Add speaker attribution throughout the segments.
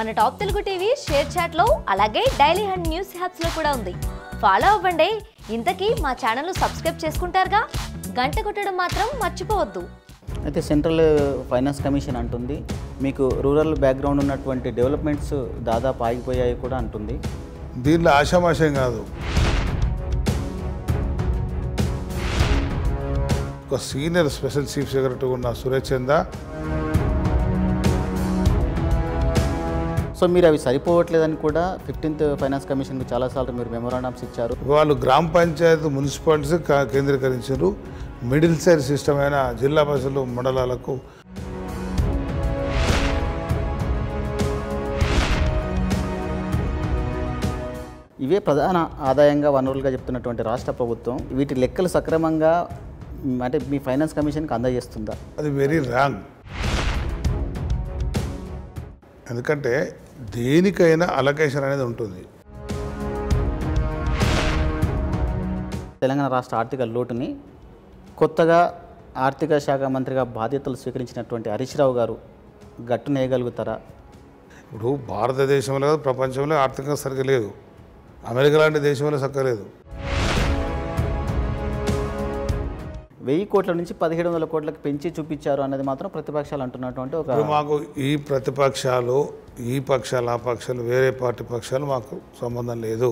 Speaker 1: మన top Telugu TV share చాట్లో అలాగే డైలీ హండ్ న్యూస్ హ్యాప్స్ లో కూడా ఉంది ఫాలో అవ్వండి ఇంతకీ మా ఛానల్ సబ్స్క్రైబ్ చేసుకుంటారుగా గంట కొట్టడం మాత్రం మర్చిపోవద్దు
Speaker 2: అయితే సెంట్రల్ ఫైనాన్స్ కమిషన్ అంటుంది మీకు రూరల్ బ్యాక్గ్రౌండ్ ఉన్నటువంటి డెవలప్మెంట్స్ దాదాపు ఆగిపోయాయి కూడా అంటుంది
Speaker 3: దీనిలో ఆషామాషం కాదు ఒక సీనియర్ స్పెషల్ చీఫ్ సెక్రటరీ ఉన్న సురేష్ చంద
Speaker 2: సో మీరు అవి సరిపోవట్లేదని కూడా ఫిఫ్టీన్త్ ఫైనాన్స్ కమిషన్కి చాలాసార్లు మీరు మెమోరాండమ్స్ ఇచ్చారు
Speaker 3: వాళ్ళు గ్రామ పంచాయతీ మున్సిపాలిటీస్ కా- కేంద్రీకరించారు మిడిల్ సైడ్ సిస్టమ్ అయిన జిల్లా పరిషత్లు మండలాలకు
Speaker 2: ఇవే ప్రధాన ఆదాయంగా వనరులుగా చెప్తున్నటువంటి రాష్ట్ర ప్రభుత్వం వీటి లెక్కలు సక్రమంగా మ్, అంటే మీ ఫైనాన్స్ కమిషన్కి అందజేస్తుందా
Speaker 3: అది వెరీ రాంగ్ ఎందుకంటే దేనికైనా అలొకేషన్ అనేది ఉంటుంది
Speaker 2: తెలంగాణ రాష్ట్ర ఆర్థిక లోటుని కొత్తగా ఆర్థిక శాఖ మంత్రిగా బాధ్యతలు స్వీకరించినటువంటి హరీష్ రావు గారు గట్టునేయగలుగుతారా
Speaker 3: ఇప్పుడు భారతదేశంలో కాదు, ప్రపంచంలో ఆర్థికంగా సరిగ్గా లేదు అమెరికా లాంటి దేశంలో సరిగ్గా లేదు
Speaker 2: వెయ్యి కోట్ల నుంచి పదిహేడు వందల కోట్లకు పెంచి చూపించారు అన్నది మాత్రం ప్రతిపక్షాలు అంటున్నటువంటి ఒక
Speaker 3: ఇప్పుడు మాకు ఈ ప్రతిపక్షాలు ఈ పక్షాలు ఆ పక్షాలు వేరే పార్టీ పక్షాలు మాకు సంబంధం లేదు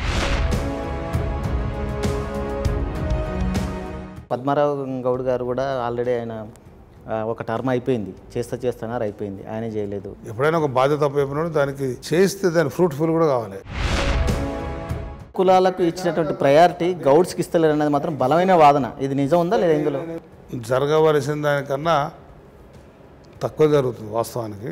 Speaker 2: పద్మారావు గౌడ్ గారు కూడా ఆల్రెడీ ఆయన ఆ, ఒక టర్మ్ అయిపోయింది చేస్తా చేస్తున్నారు అయిపోయింది ఆయనే చేయలేదు
Speaker 3: ఎప్పుడైనా ఒక బాధ్యత అప్పయిపోయినప్పుడు దానికి చేస్తే దాని ఫ్రూట్ఫుల్ కూడా కావాలి
Speaker 2: కులాలకు ఇచ్చినటువంటి ప్రయారిటీ గౌడ్స్కి ఇస్తలేరు అనేది మాత్రం బలమైన వాదన ఇది నిజం ఉందా లేదా ఇందులో
Speaker 3: జరగవలసిన దానికన్నా తక్కువ జరుగుతుంది వాస్తవానికి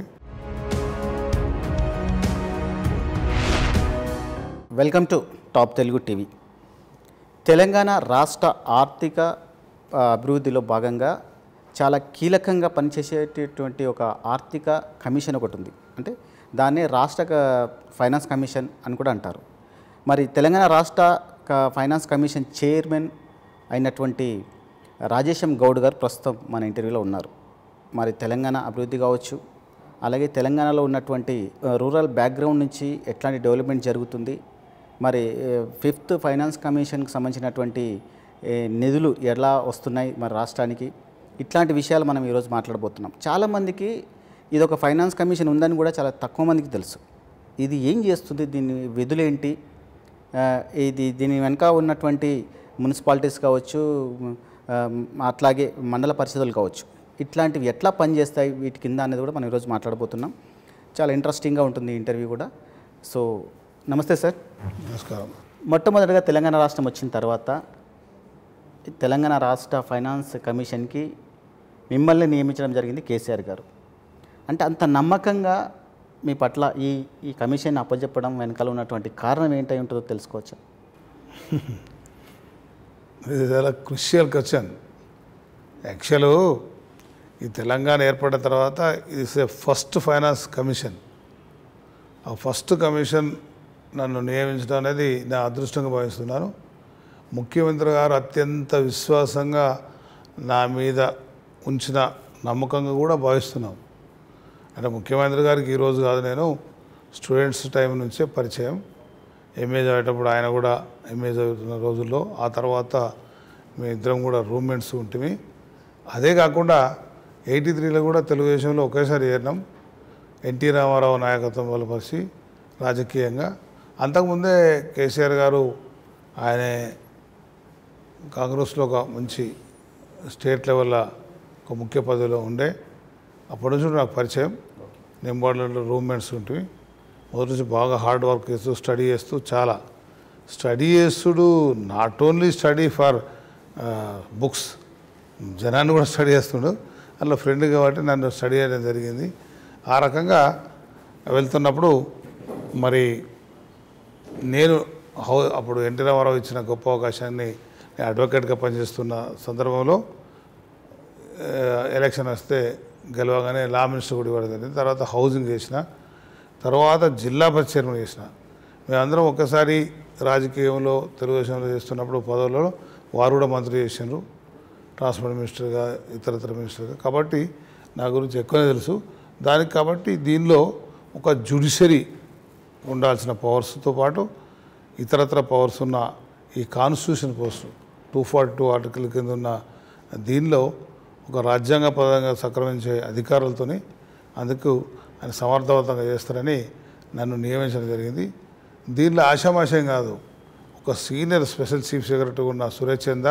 Speaker 2: welcome to top Telugu TV Telangana రాష్ట్ర ఆర్థిక ఆ, అభివృద్ధిలో భాగంగా చాలా కీలకంగా పనిచేసేటటువంటి ఒక ఆర్థిక కమిషన్ ఒకటి ఉంది అంటే దాన్నే రాష్ట్ర క- ఫైనాన్స్ కమిషన్ అని కూడా అంటారు మరి తెలంగాణ రాష్ట్ర క- ఫైనాన్స్ కమిషన్ చైర్మన్ అయినటువంటి రాజేశం గౌడ్ గారు ప్రస్తుతం మన ఇంటర్వ్యూలో ఉన్నారు మరి తెలంగాణ అభివృద్ధి కావచ్చు అలాగే తెలంగాణలో ఉన్నటువంటి ఆ, రూరల్ బ్యాక్గ్రౌండ్ నుంచి ఎట్లాంటి డెవలప్మెంట్ జరుగుతుంది మరి ఏ, ఫిఫ్త్ ఫైనాన్స్ కమిషన్కి సంబంధించినటువంటి ఏ, నిధులు ఎలా వస్తున్నాయి మరి రాష్ట్రానికి ఇట్లాంటి విషయాలు మనం ఈరోజు మాట్లాడబోతున్నాం చాలామందికి ఇది ఒక ఫైనాన్స్ కమిషన్ ఉందని కూడా చాలా తక్కువ మందికి తెలుసు ఇది ఏం చేస్తుంది దీని విధులేంటి ఆ, ఇది దీని వెనక ఉన్నటువంటి మున్సిపాలిటీస్ కావచ్చు ఆ, అట్లాగే మండల పరిషత్తులు కావచ్చు ఇట్లాంటివి ఎట్లా పనిచేస్తాయి వీటి కింద అనేది కూడా మనం ఈరోజు మాట్లాడబోతున్నాం చాలా ఇంట్రెస్టింగ్గా ఉంటుంది ఈ ఇంటర్వ్యూ కూడా సో నమస్తే సార్
Speaker 3: నమస్కారం
Speaker 2: మొట్టమొదటిగా తెలంగాణ రాష్ట్రం వచ్చిన తర్వాత ఈ తెలంగాణ రాష్ట్ర ఫైనాన్స్ కమిషన్కి మిమ్మల్ని నియమించడం జరిగింది కేసీఆర్ గారు అంటే అంత నమ్మకంగా మీ పట్ల ఈ ఈ కమిషన్ అప్పచెప్పడం వెనకాల ఉన్నటువంటి కారణం ఏంటై ఉంటుందో తెలుసుకోవచ్చా
Speaker 3: ఇది చాలా క్రిషియల్ క్వశ్చన్ యాక్చువల్ ఈ తెలంగాణ ఏర్పడిన తర్వాత ఇది ఫస్ట్ ఫైనాన్స్ కమిషన్ ఆ ఫస్ట్ కమిషన్ నన్ను నియమించడం అనేది నా అదృష్టంగా భావిస్తున్నాను ముఖ్యమంత్రి గారు అత్యంత విశ్వాసంగా నా మీద ఉంచిన నమ్మకంగా కూడా భావిస్తున్నాం అంటే ముఖ్యమంత్రి గారికి ఈరోజు కాదు నేను స్టూడెంట్స్ టైం నుంచే పరిచయం ఎంఏ చదివేటప్పుడు ఆయన కూడా ఎంఏ చదువుతున్న రోజుల్లో ఆ తర్వాత మేము ఇద్దరం కూడా రూమ్మేట్స్ ఉంటుంది అదే కాకుండా ఎయిటీ త్రీలో కూడా తెలుగుదేశంలో ఒకేసారి చేరినాం ఎన్టీ రామారావు నాయకత్వం బలపరిచి రాజకీయంగా అంతకుముందే కేసీఆర్ గారు ఆయన కాంగ్రెస్లో ఒక మంచి స్టేట్ లెవెల్లో ఒక ముఖ్య పదవిలో ఉండే అప్పటి నుంచి నాకు పరిచయం నింబాడులో రూమ్మేట్స్ ఉంటుంది మొదటి నుంచి బాగా హార్డ్ వర్క్ చేస్తూ స్టడీ చేస్తూ చాలా స్టడీ చేస్తుడు not only study for books జనాన్ని కూడా స్టడీ చేస్తుండు అందులో ఫ్రెండ్ కాబట్టి నన్ను స్టడీ చేయడం జరిగింది ఆ రకంగా వెళ్తున్నప్పుడు మరి నేను హౌ అప్పుడు ఎన్టీ రామారావు ఇచ్చిన గొప్ప అవకాశాన్ని నేను అడ్వకేట్గా పనిచేస్తున్న సందర్భంలో ఆ, ఎలక్షన్ వస్తే గెలవగానే లా మినిస్టర్ కూడా ఇవ్వడం జరిగింది తర్వాత హౌసింగ్ చేసిన తర్వాత జిల్లా పరిషత్ చైర్మన్ చేసిన మేమందరం ఒక్కసారి రాజకీయంలో తెలుగుదేశంలో చేస్తున్నప్పుడు పదవులలో వారు కూడా మంత్రి చేసినారు ట్రాన్స్పోర్ట్ మినిస్టర్గా ఇతరతర మినిస్టర్గా కాబట్టి నా గురించి ఎక్కువనే తెలుసు దానికి కాబట్టి దీనిలో ఒక జుడిషరీ ఉండాల్సిన పవర్స్తో పాటు ఇతరత్ర పవర్స్ ఉన్న ఈ constitution post two forty two article కింద ఉన్న దీనిలో ఒక రాజ్యాంగపరంగా సక్రమించే అధికారులతోని అందుకు ఆయన సమర్థవంతంగా చేస్తారని నన్ను నియమించడం జరిగింది దీనిలో ఆశామాషయం కాదు ఒక సీనియర్ స్పెషల్ చీఫ్ సెక్రటరీ ఉన్న సురేష్ చంద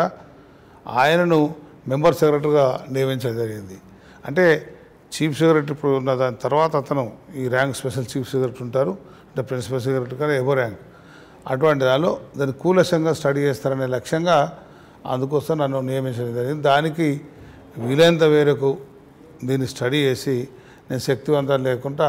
Speaker 3: ఆయనను మెంబర్ సెక్రటరీగా నియమించడం జరిగింది అంటే చీఫ్ సెక్రటరీ ఇప్పుడు ఉన్న దాని తర్వాత అతను ఈ ర్యాంక్ స్పెషల్ చీఫ్ సెక్రటరీ ఉంటారు అంటే ప్రిన్సిపల్ సెక్రటరీ కానీ ఎవో ర్యాంక్ అటువంటి దానిలో దాన్ని కూలశంగా స్టడీ చేస్తారనే లక్ష్యంగా అందుకోసం నన్ను నియమించడం జరిగింది దానికి వీలైనంత మేరకు దీన్ని స్టడీ చేసి నేను శక్తివంతం లేకుండా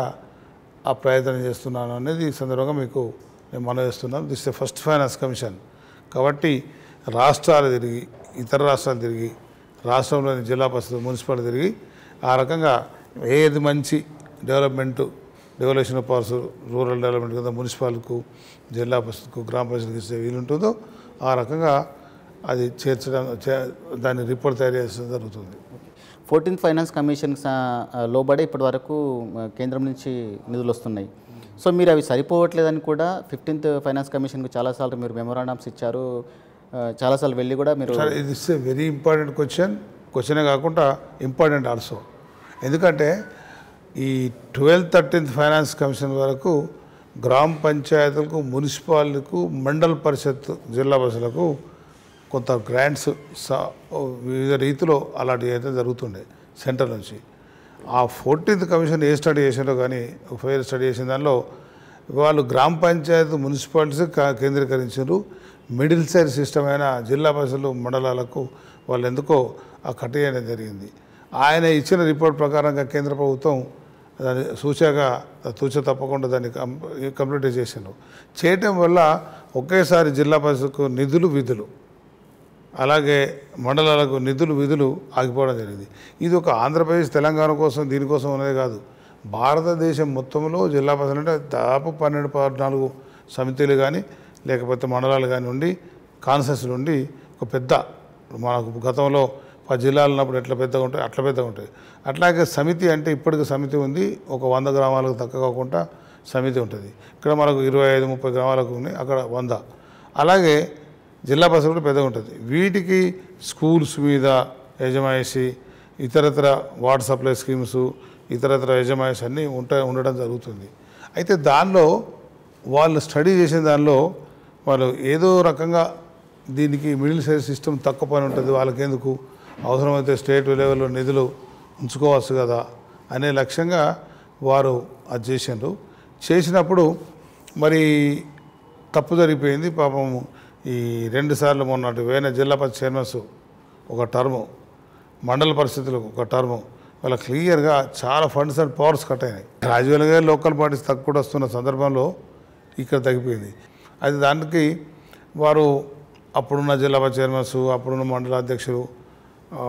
Speaker 3: ఆ ప్రయత్నం చేస్తున్నాను అనేది ఈ సందర్భంగా మీకు నేను మనవేస్తున్నాను this the first finance commission కాబట్టి రాష్ట్రాలు తిరిగి ఇతర రాష్ట్రాలు తిరిగి రాష్ట్రంలోని జిల్లా పరిషత్ మున్సిపాలిటీ తిరిగి ఆ రకంగా ఏది మంచి development devolution of powers rural development కింద మున్సిపాలిటీకు జిల్లా పరిషత్కు గ్రామ పరిషత్కి ఇచ్చే వీలుంటుందో ఆ రకంగా అది చేర్చడం చే- దాన్ని రిపోర్ట్ తయారు చేయడం జరుగుతుంది
Speaker 2: ఫోర్టీన్త్ ఫైనాన్స్ కమిషన్ లోబడే ఇప్పటి వరకు ఆ, కేంద్రం నుంచి నిధులు వస్తున్నాయి సో మీరు అవి సరిపోవట్లేదని కూడా ఫిఫ్టీన్త్ ఫైనాన్స్ కమిషన్కు చాలాసార్లు మీరు మెమోరాండమ్స్ ఇచ్చారు ఆ, చాలాసార్లు వెళ్ళి కూడా మీరు
Speaker 3: సార్ ఇది is a very important question క్వశ్చనే కాకుండా ఇంపార్టెంట్ ఆల్సో ఎందుకంటే ఈ ట్వెల్త్ థర్టీన్త్ ఫైనాన్స్ కమిషన్ వరకు గ్రామ పంచాయతీలకు మున్సిపాలిటీకు మండల పరిషత్ జిల్లా పరిషత్లకు కొంత గ్రాంట్స్ స- వివిధ రీతిలో అలాంటి అయితే జరుగుతుండే సెంటర్ నుంచి ఆ ఫోర్టీన్త్ కమిషన్ ఏ స్టడీ చేసిందో కానీ ఫైర్ స్టడీ చేసిన దానిలో వాళ్ళు గ్రామ పంచాయతీ మున్సిపాలిటీస్ కా- కేంద్రీకరించారు మిడిల్ సైజ్ సిస్టమ్ అయిన జిల్లా పరిషత్లు మండలాలకు వాళ్ళు ఎందుకో ఆ కట్టేయడం జరిగింది ఆయన ఇచ్చిన రిపోర్ట్ ప్రకారంగా కేంద్ర ప్రభుత్వం దాని సూచగా తూచ తప్పకుండా దాన్ని కం- కంప్లీట్ చేసిండ్రు చేయటం వల్ల ఒకేసారి జిల్లా పరిషత్కు నిధులు విధులు అలాగే మండలాలకు నిధులు విధులు ఆగిపోవడం జరిగింది ఇది ఒక ఆంధ్రప్రదేశ్ తెలంగాణ కోసం దీనికోసం అనేది కాదు భారతదేశం మొత్తంలో జిల్లా పరిషత్ అంటే దాదాపు పన్నెండు పద్నాలుగు సమితిలు కానీ లేకపోతే మండలాలు కానీ ఉండి కాన్సెస్లు ఉండి ఒక పెద్ద మనకు గతంలో పది జిల్లాలు ఉన్నప్పుడు ఎట్లా పెద్దగా ఉంటాయి అట్లా పెద్దగా ఉంటాయి అట్లాగే సమితి అంటే ఇప్పటికి సమితి ఉంది ఒక వంద గ్రామాలకు తక్కువ కాకుండా సమితి ఉంటుంది ఇక్కడ మనకు ఇరవై ఐదు ముప్పై గ్రామాలకు ఉన్నాయి అక్కడ వంద అలాగే జిల్లా పరిషత్ కూడా పెద్దగా ఉంటుంది వీటికి స్కూల్స్ మీద యజమాయిషి ఇతరత్ర వాటర్ సప్లై స్కీమ్స్ ఇతరత్ర యజమాయిషి అన్నీ ఉంటా ఉండడం జరుగుతుంది అయితే దానిలో వాళ్ళు స్టడీ చేసిన దానిలో వాళ్ళు ఏదో రకంగా దీనికి మిడిల్ సైజ్ సిస్టమ్ తక్కువ పని ఉంటుంది వాళ్ళకెందుకు అవసరమైతే స్టేట్ లెవెల్లో నిధులు ఉంచుకోవచ్చు కదా అనే లక్ష్యంగా వారు అది చేసిండ్రు చేసినప్పుడు మరి తప్పు జరిగిపోయింది పాపం ఈ రెండు సార్లు మొన్నటి వేన జిల్లా పరిషత్ చైర్మన్స్ ఒక టర్ము మండల పరిస్థితులకు ఒక టర్ము వాళ్ళ క్లియర్గా చాలా ఫండ్స్ అండ్ పవర్స్ కట్ అయినాయి గ్రాడ్యువల్గా లోకల్ పార్టీస్ తక్కువ వస్తున్న సందర్భంలో ఇక్కడ తగ్గిపోయింది అయితే దానికి వారు అప్పుడున్న జిల్లా పరిషత్ చైర్మన్స్ అప్పుడున్న మండల అధ్యక్షులు ఆ,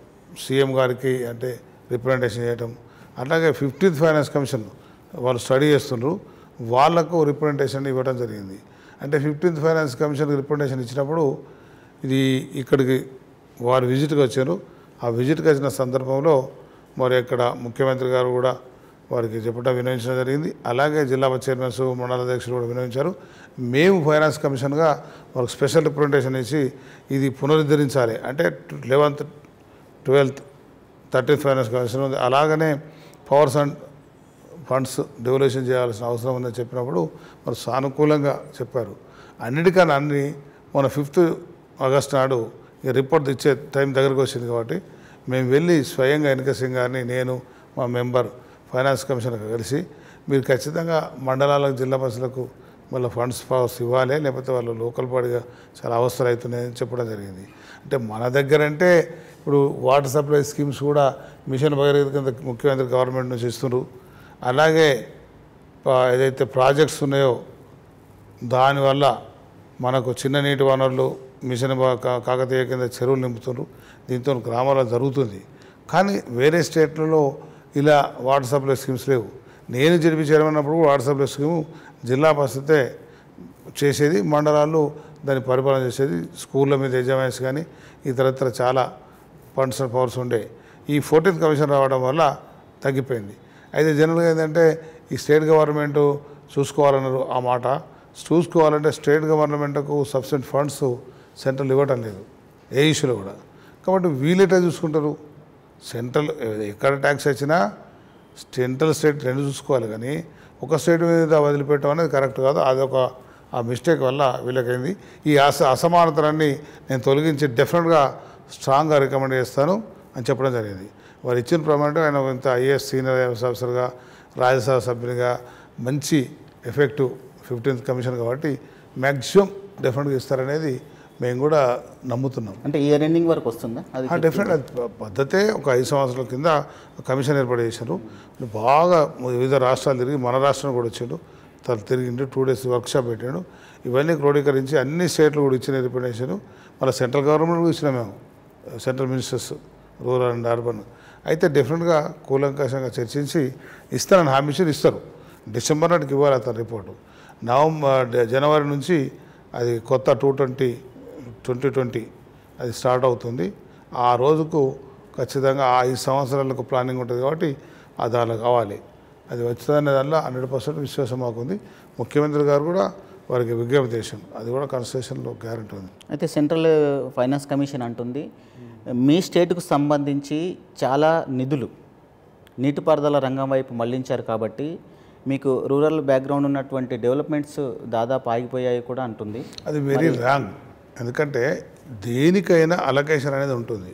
Speaker 3: సీఎం గారికి అంటే రిప్రజెంటేషన్ చేయటం అట్లాగే ఫిఫ్టీన్త్ ఫైనాన్స్ కమిషన్ వాళ్ళు స్టడీ చేస్తుండ్రు వాళ్లకు రిప్రజెంటేషన్ ఇవ్వడం జరిగింది అంటే ఫిఫ్టీన్త్ ఫైనాన్స్ కమిషన్కి రిప్రజెంటేషన్ ఇచ్చినప్పుడు ఇది ఇక్కడికి వారు విజిట్కి వచ్చారు ఆ విజిట్కి వచ్చిన సందర్భంలో మరి ఇక్కడ ముఖ్యమంత్రి గారు కూడా వారికి చెప్పడం వినవించడం జరిగింది అలాగే జిల్లా చైర్మన్స్ మండల అధ్యక్షులు కూడా వినవించారు మేము ఫైనాన్స్ కమిషన్గా వాళ్ళకి స్పెషల్ రిప్రజెంటేషన్ ఇచ్చి ఇది పునరుద్ధరించాలి అంటే eleventh twelfth thirteenth finance commission ఉంది అలాగనే పవర్స్ అండ్ ఫండ్స్ డెవల్యూషన్ చేయాల్సిన అవసరం ఉందని చెప్పినప్పుడు మరి సానుకూలంగా చెప్పారు అన్నిటికన్నా అన్ని మన ఫిఫ్త్ ఆగస్ట్ నాడు ఈ రిపోర్ట్ ఇచ్చే టైం దగ్గరకు వచ్చింది కాబట్టి మేము వెళ్ళి స్వయంగా ఎన్నిక సింగ్ గారిని నేను మా మెంబర్ ఫైనాన్స్ కమిషనర్ కలిసి మీరు ఖచ్చితంగా మండలాలకు జిల్లా పరిషత్లకు మళ్ళీ ఫండ్స్ పవర్స్ ఇవ్వాలి లేకపోతే వాళ్ళు లోకల్ బాడీగా చాలా అవసరం అవుతున్నాయని చెప్పడం జరిగింది అంటే మన దగ్గర అంటే ఇప్పుడు వాటర్ సప్లై స్కీమ్స్ కూడా మిషన్ భగీరథ కింద ముఖ్యమంత్రి గవర్నమెంట్ నుంచి ఇస్తున్నారు అలాగే ప- ఏదైతే ప్రాజెక్ట్స్ ఉన్నాయో దానివల్ల మనకు చిన్న నీటి వనరులు మిషన్ భా- కా- కాకతీయ కింద చెరువులు నింపుతున్నారు దీంతో గ్రామాల్లో జరుగుతుంది కానీ వేరే స్టేట్లలో ఇలా వాటర్ సప్లై స్కీమ్స్ లేవు నేను జరిపి చేరమన్నప్పుడు కూడా వాటర్ సప్లై స్కీము జిల్లా పరిస్థితే చేసేది మండలాలు దాన్ని పరిపాలన చేసేది స్కూళ్ళ మీద యజమానిస్ కానీ ఇతరత్ర చాలా ఫండ్స్ అండ్ పవర్స్ ఉండే ఈ ఫోర్టీన్త్ కమిషన్ రావడం వల్ల తగ్గిపోయింది అయితే జనరల్గా ఏంటంటే ఈ స్టేట్ గవర్నమెంట్ చూసుకోవాలన్నారు ఆ మాట చూసుకోవాలంటే స్టేట్ గవర్నమెంట్కు సబ్సిడెంట్ ఫండ్స్ సెంట్రల్ ఇవ్వటం లేదు ఏ ఇష్యూలో కూడా కాబట్టి వీళ్ళెట్లా చూసుకుంటారు సెంట్రల్ ఎక్కడ ట్యాక్స్ వచ్చినా సెంట్రల్ స్టేట్ రెండు చూసుకోవాలి కానీ ఒక స్టేట్ మీద వదిలిపెట్టడం అనేది కరెక్ట్ కాదు అదొక ఆ మిస్టేక్ వల్ల వీళ్ళకైంది ఈ అస అసమానతలన్నీ నేను తొలగించి డెఫినెట్గా స్ట్రాంగ్గా రికమెండ్ చేస్తాను అని చెప్పడం జరిగింది వారు ఇచ్చిన ప్రమాణం ఆయన ఇంత ఐఏఎస్ సీనియర్ ఐఏఎస్ ఆఫీసర్గా రాజ్యసభ సభ్యునిగా మంచి ఎఫెక్టివ్ ఫిఫ్టీన్త్ కమిషన్ కాబట్టి మ్యాక్సిమం డెఫినెట్గా ఇస్తారనేది మేము కూడా నమ్ముతున్నాం
Speaker 2: అంటే ఇయర్ ఎండింగ్ వరకు వస్తుందా అది
Speaker 3: డెఫినెట్ అది ప- పద్ధతే ఒక ఐదు సంవత్సరాల కింద కమిషన్ ఏర్పాటు చేశారు బాగా వివిధ రాష్ట్రాలు తిరిగి మన రాష్ట్రం కూడా వచ్చాడు తను తిరిగిండు టూ డేస్ వర్క్షాప్ పెట్టాడు ఇవన్నీ క్రోడీకరించి అన్ని స్టేట్లు కూడా ఇచ్చిన రిప్రజెంటేషన్ మళ్ళీ సెంట్రల్ గవర్నమెంట్ కూడా ఇచ్చినాం మేము central ministers rural and urban అయితే డెఫినెట్గా కూలంకషంగా చర్చించి ఇస్తానని హామీ ఇచ్చి ఇస్తారు డిసెంబర్ నాటికి ఇవ్వాలి అతను రిపోర్టు నవంబర్ డ- జనవరి నుంచి అది కొత్త టూ ట్వంటీ ట్వంటీ ట్వంటీ అది స్టార్ట్ అవుతుంది ఆ రోజుకు ఖచ్చితంగా ఆ ఐదు సంవత్సరాలకు ప్లానింగ్ ఉంటుంది కాబట్టి అది అలా కావాలి అది వచ్చిందనే దానిలో హండ్రెడ్ పర్సెంట్ విశ్వాసం మాకుంది ముఖ్యమంత్రి గారు కూడా వారికి విజ్ఞప్తి చేశాం అది కూడా కాన్స్టిట్యూషన్లో గ్యారంటీ ఉంది
Speaker 2: అయితే సెంట్రల్ ఫైనాన్స్ కమిషన్ అంటుంది మీ స్టేట్కు సంబంధించి చాలా నిధులు నీటిపారుదల రంగం వైపు మళ్లించారు కాబట్టి మీకు రూరల్ బ్యాక్గ్రౌండ్ ఉన్నటువంటి డెవలప్మెంట్స్ దాదాపు ఆగిపోయాయి కూడా అంటుంది
Speaker 3: అది వెరీ రాంగ్ ఎందుకంటే దేనికైనా అలొకేషన్ అనేది ఉంటుంది